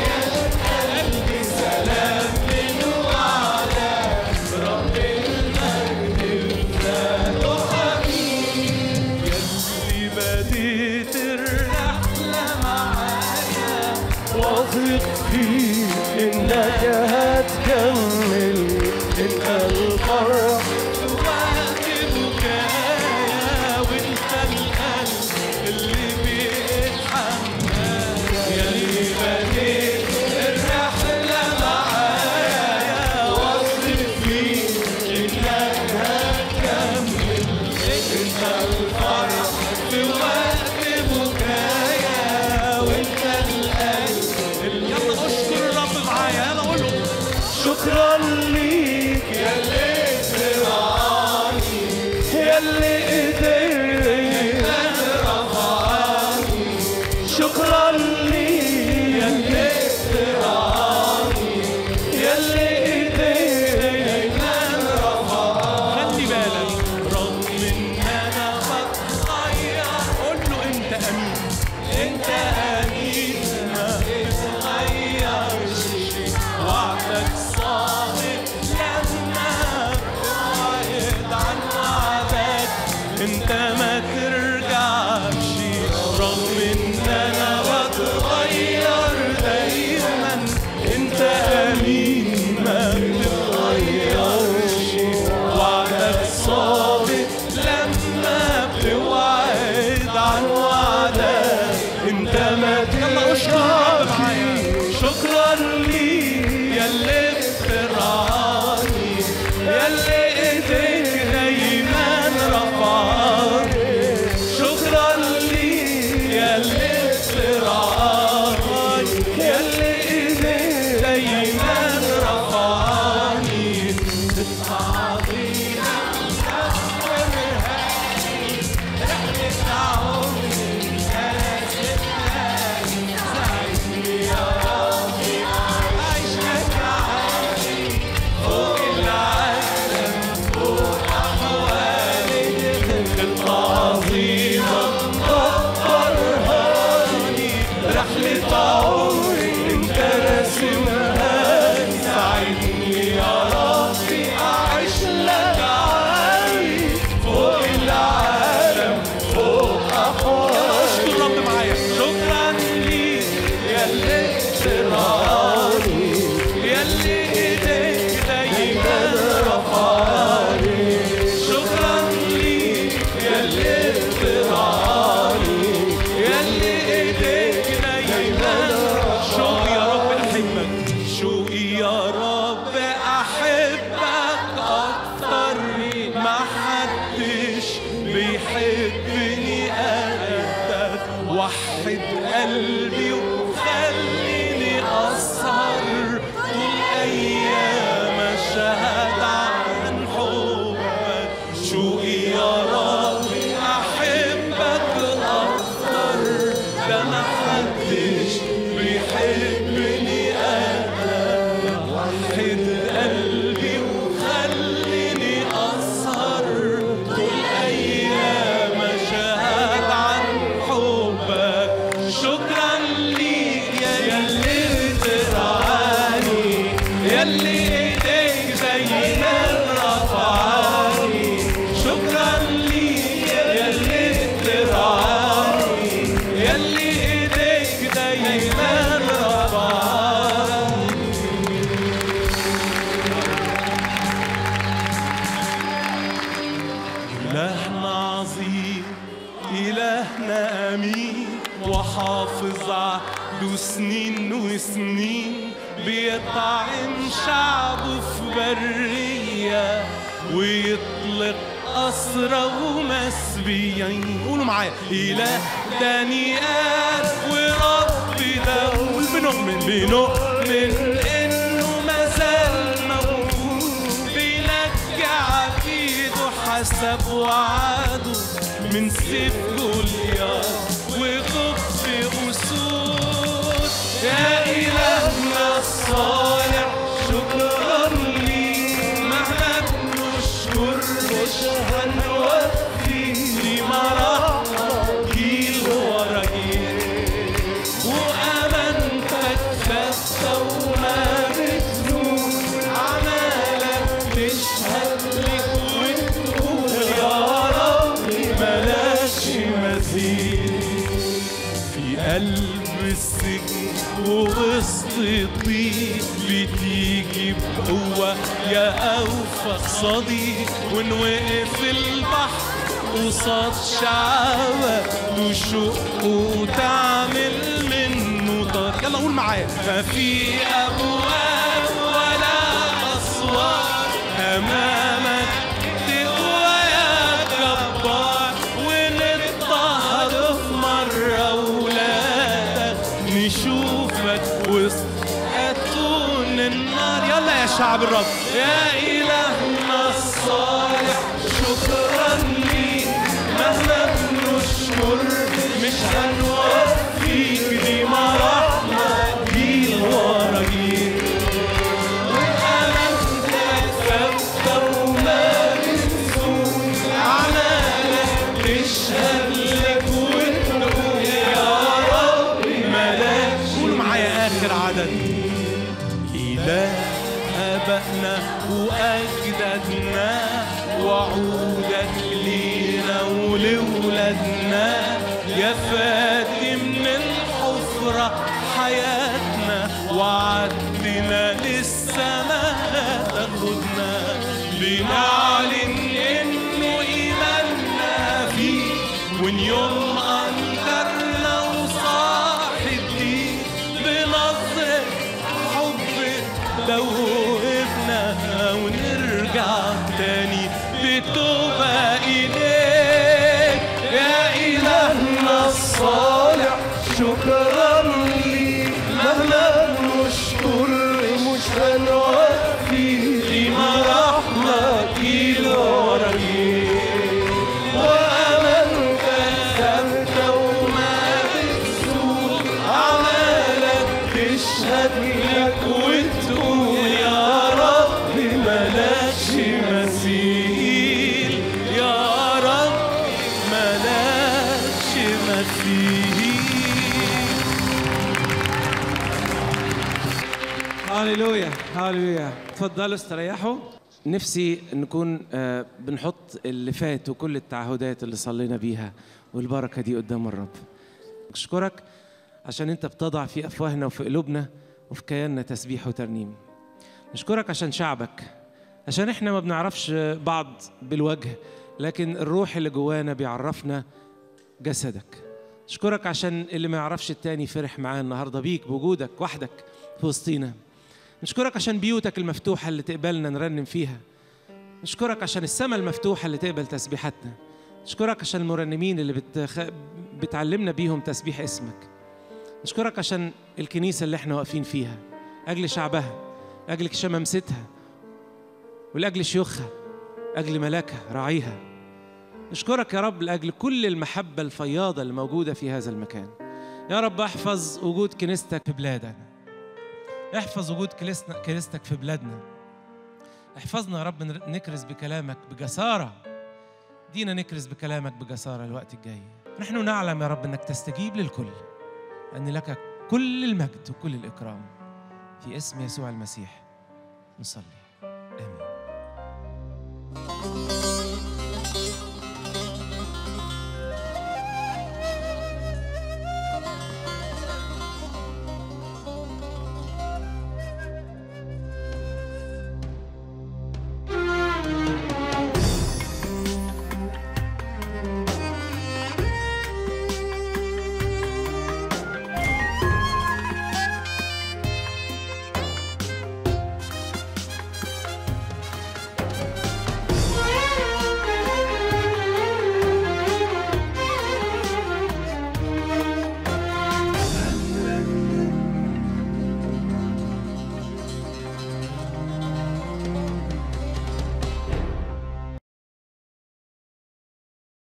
Speaker 2: اللي بديت الرحلة معايا
Speaker 7: واثق فيك انك هتكمل انت الفرح
Speaker 2: وقت بكايا وانت القلب اللي بيتحمل يا اللي بديت الرحلة معايا واثق فيك انك هتكمل انت الفرح في وقت بكايا وانت القلب اللي يلا اشكر الرب معايا يلا قول له
Speaker 7: شكرا ليك
Speaker 2: يا اللي
Speaker 7: يا اللي قدرت شكرا ليك يا اللي يا اللي قدرت
Speaker 2: خلي بالك رغم ان انا بتغير قول له انت امين انت امين ما بتغيرش وعدك صادق لما بتبعد عن وعدك انت ما ترجعش رغم ان انا بتغير دايما انت امين ما بتتغيرش وعدك صادق لما بتوعد عن وعدك انت ما يلا اشكر الرب معايا شكرا ليك يا اللي بترعاني يا اللي ايديك دايما رفعاني شكرا ليك يا اللي بترعاني يا اللي ايديك دايما رفعاني رحلة عمري انت راسمها ساعدني يا ربي اعيش لك عالي فوق العالم فوق احوالي اشكر رب معايا شكرا ليك يا اللي تراني يا اللي ايديك دايما رفعاني شكرا ليك يا اللي تراني يا اللي ايديك دايما شوق يا رب احبك شوقي يا رب احبك اكتر ما حدش بيحبني قدك وحد قلبي وخليني اسهر طول ايام اشهد عن حبك شوقي يا رب احبك اكتر ده ما حدش بيحبني قدك وحد قلبي وخليني اسهر طول ايام اشهد عن حبك شكرا ليك يا اللي ترعاني يا اللي ايديك دايما رفعاني شكرا ليك يا اللي ترعاني يا اللي ايديك دايما رفعاني إلهنا عظيم إلهنا أمين وحافظ عهده سنين وسنين بيطعم شعبه في برية ويطلق أسرى ومسبيين قولوا معايا إله دانيال ورب داود بنؤمن بنؤمن إنه ما زال وعدو من سيف جولياث وخبز أسود يا إلهنا الصالح شكرا ليك مهما بنشكر مش هنوفي لمراحمك جيل ورا جيل وأمانتك ثابتة وما بتزول عمالك تشهد لك وتقول يا رب بلاش مثيل في قلب السجن ووسط الضيق بتيجي بقوة يا أوفى صديق ونوقف البحر قصاد شعبك تشق وتعمل منه طار يلا قول معايا ففي أبواب ولا أسوار أمامك تقوى يا جبار ونضطهد في مرة ولادك نشوفك وسط أتون النار يلا يا شعب الرب يا إلهنا الصالح شكرا ليك مهما بنشكر مش هنوفيك دي مراحمك جيل ورا جيل وأمانتك ثابتة وما بتزول عمالك تشهد لك وتقول يا رب ملاك قول معايا آخر عدد إله آبائنا وأجدادنا وعودك لينا ولولادنا يا فاتي من الحفرة حياتنا وعدنا للسماء تاخدنا لنعلن إنه إيماننا فيه وإن يوم أنكرنا وصاحب دي بنظرة حب دوبنا ونرجع تاني بتوبة إليك يا إلهنا الصالح شكرا ليك مهما نشكر مش هنوفي لمراحمك جيل ورا جيل وأمانتك ثابتة وما بتزول أعمالك تشهد لك وتقول يا رب ملاكش مثيل يا رب ملاكش مثيل
Speaker 3: هاليلويا هاليلويا تفضلوا استريحوا نفسي نكون آه، بنحط اللي فات وكل التعهدات اللي صلينا بيها والبركه دي قدام الرب اشكرك عشان انت بتضع في افواهنا وفي قلوبنا وفي كياننا تسبيح وترنيم نشكرك عشان شعبك عشان احنا ما بنعرفش بعض بالوجه لكن الروح اللي جوانا بيعرفنا جسدك اشكرك عشان اللي ما يعرفش التاني فرح معاه النهارده بيك بوجودك وحدك في وسطينا نشكرك عشان بيوتك المفتوحة اللي تقبلنا نرنم فيها نشكرك عشان السماء المفتوحة اللي تقبل تسبيحاتنا نشكرك عشان المرنمين اللي بتخ... بتعلمنا بيهم تسبيح اسمك نشكرك عشان الكنيسة اللي احنا واقفين فيها أجل شعبها أجل شمامستها ولأجل شيوخها أجل ملاكها راعيها نشكرك يا رب لأجل كل المحبة الفياضة اللي موجودة في هذا المكان يا رب احفظ وجود كنيستك في بلادنا احفظ وجود كنيستنا- كنيستك في بلادنا احفظنا يا رب نر- نكرز بكلامك بجسارة دينا نكرز بكلامك بجسارة الوقت الجاي نحن نعلم يا رب أنك تستجيب للكل أن لك كل المجد وكل الإكرام في اسم يسوع المسيح نصلي آمين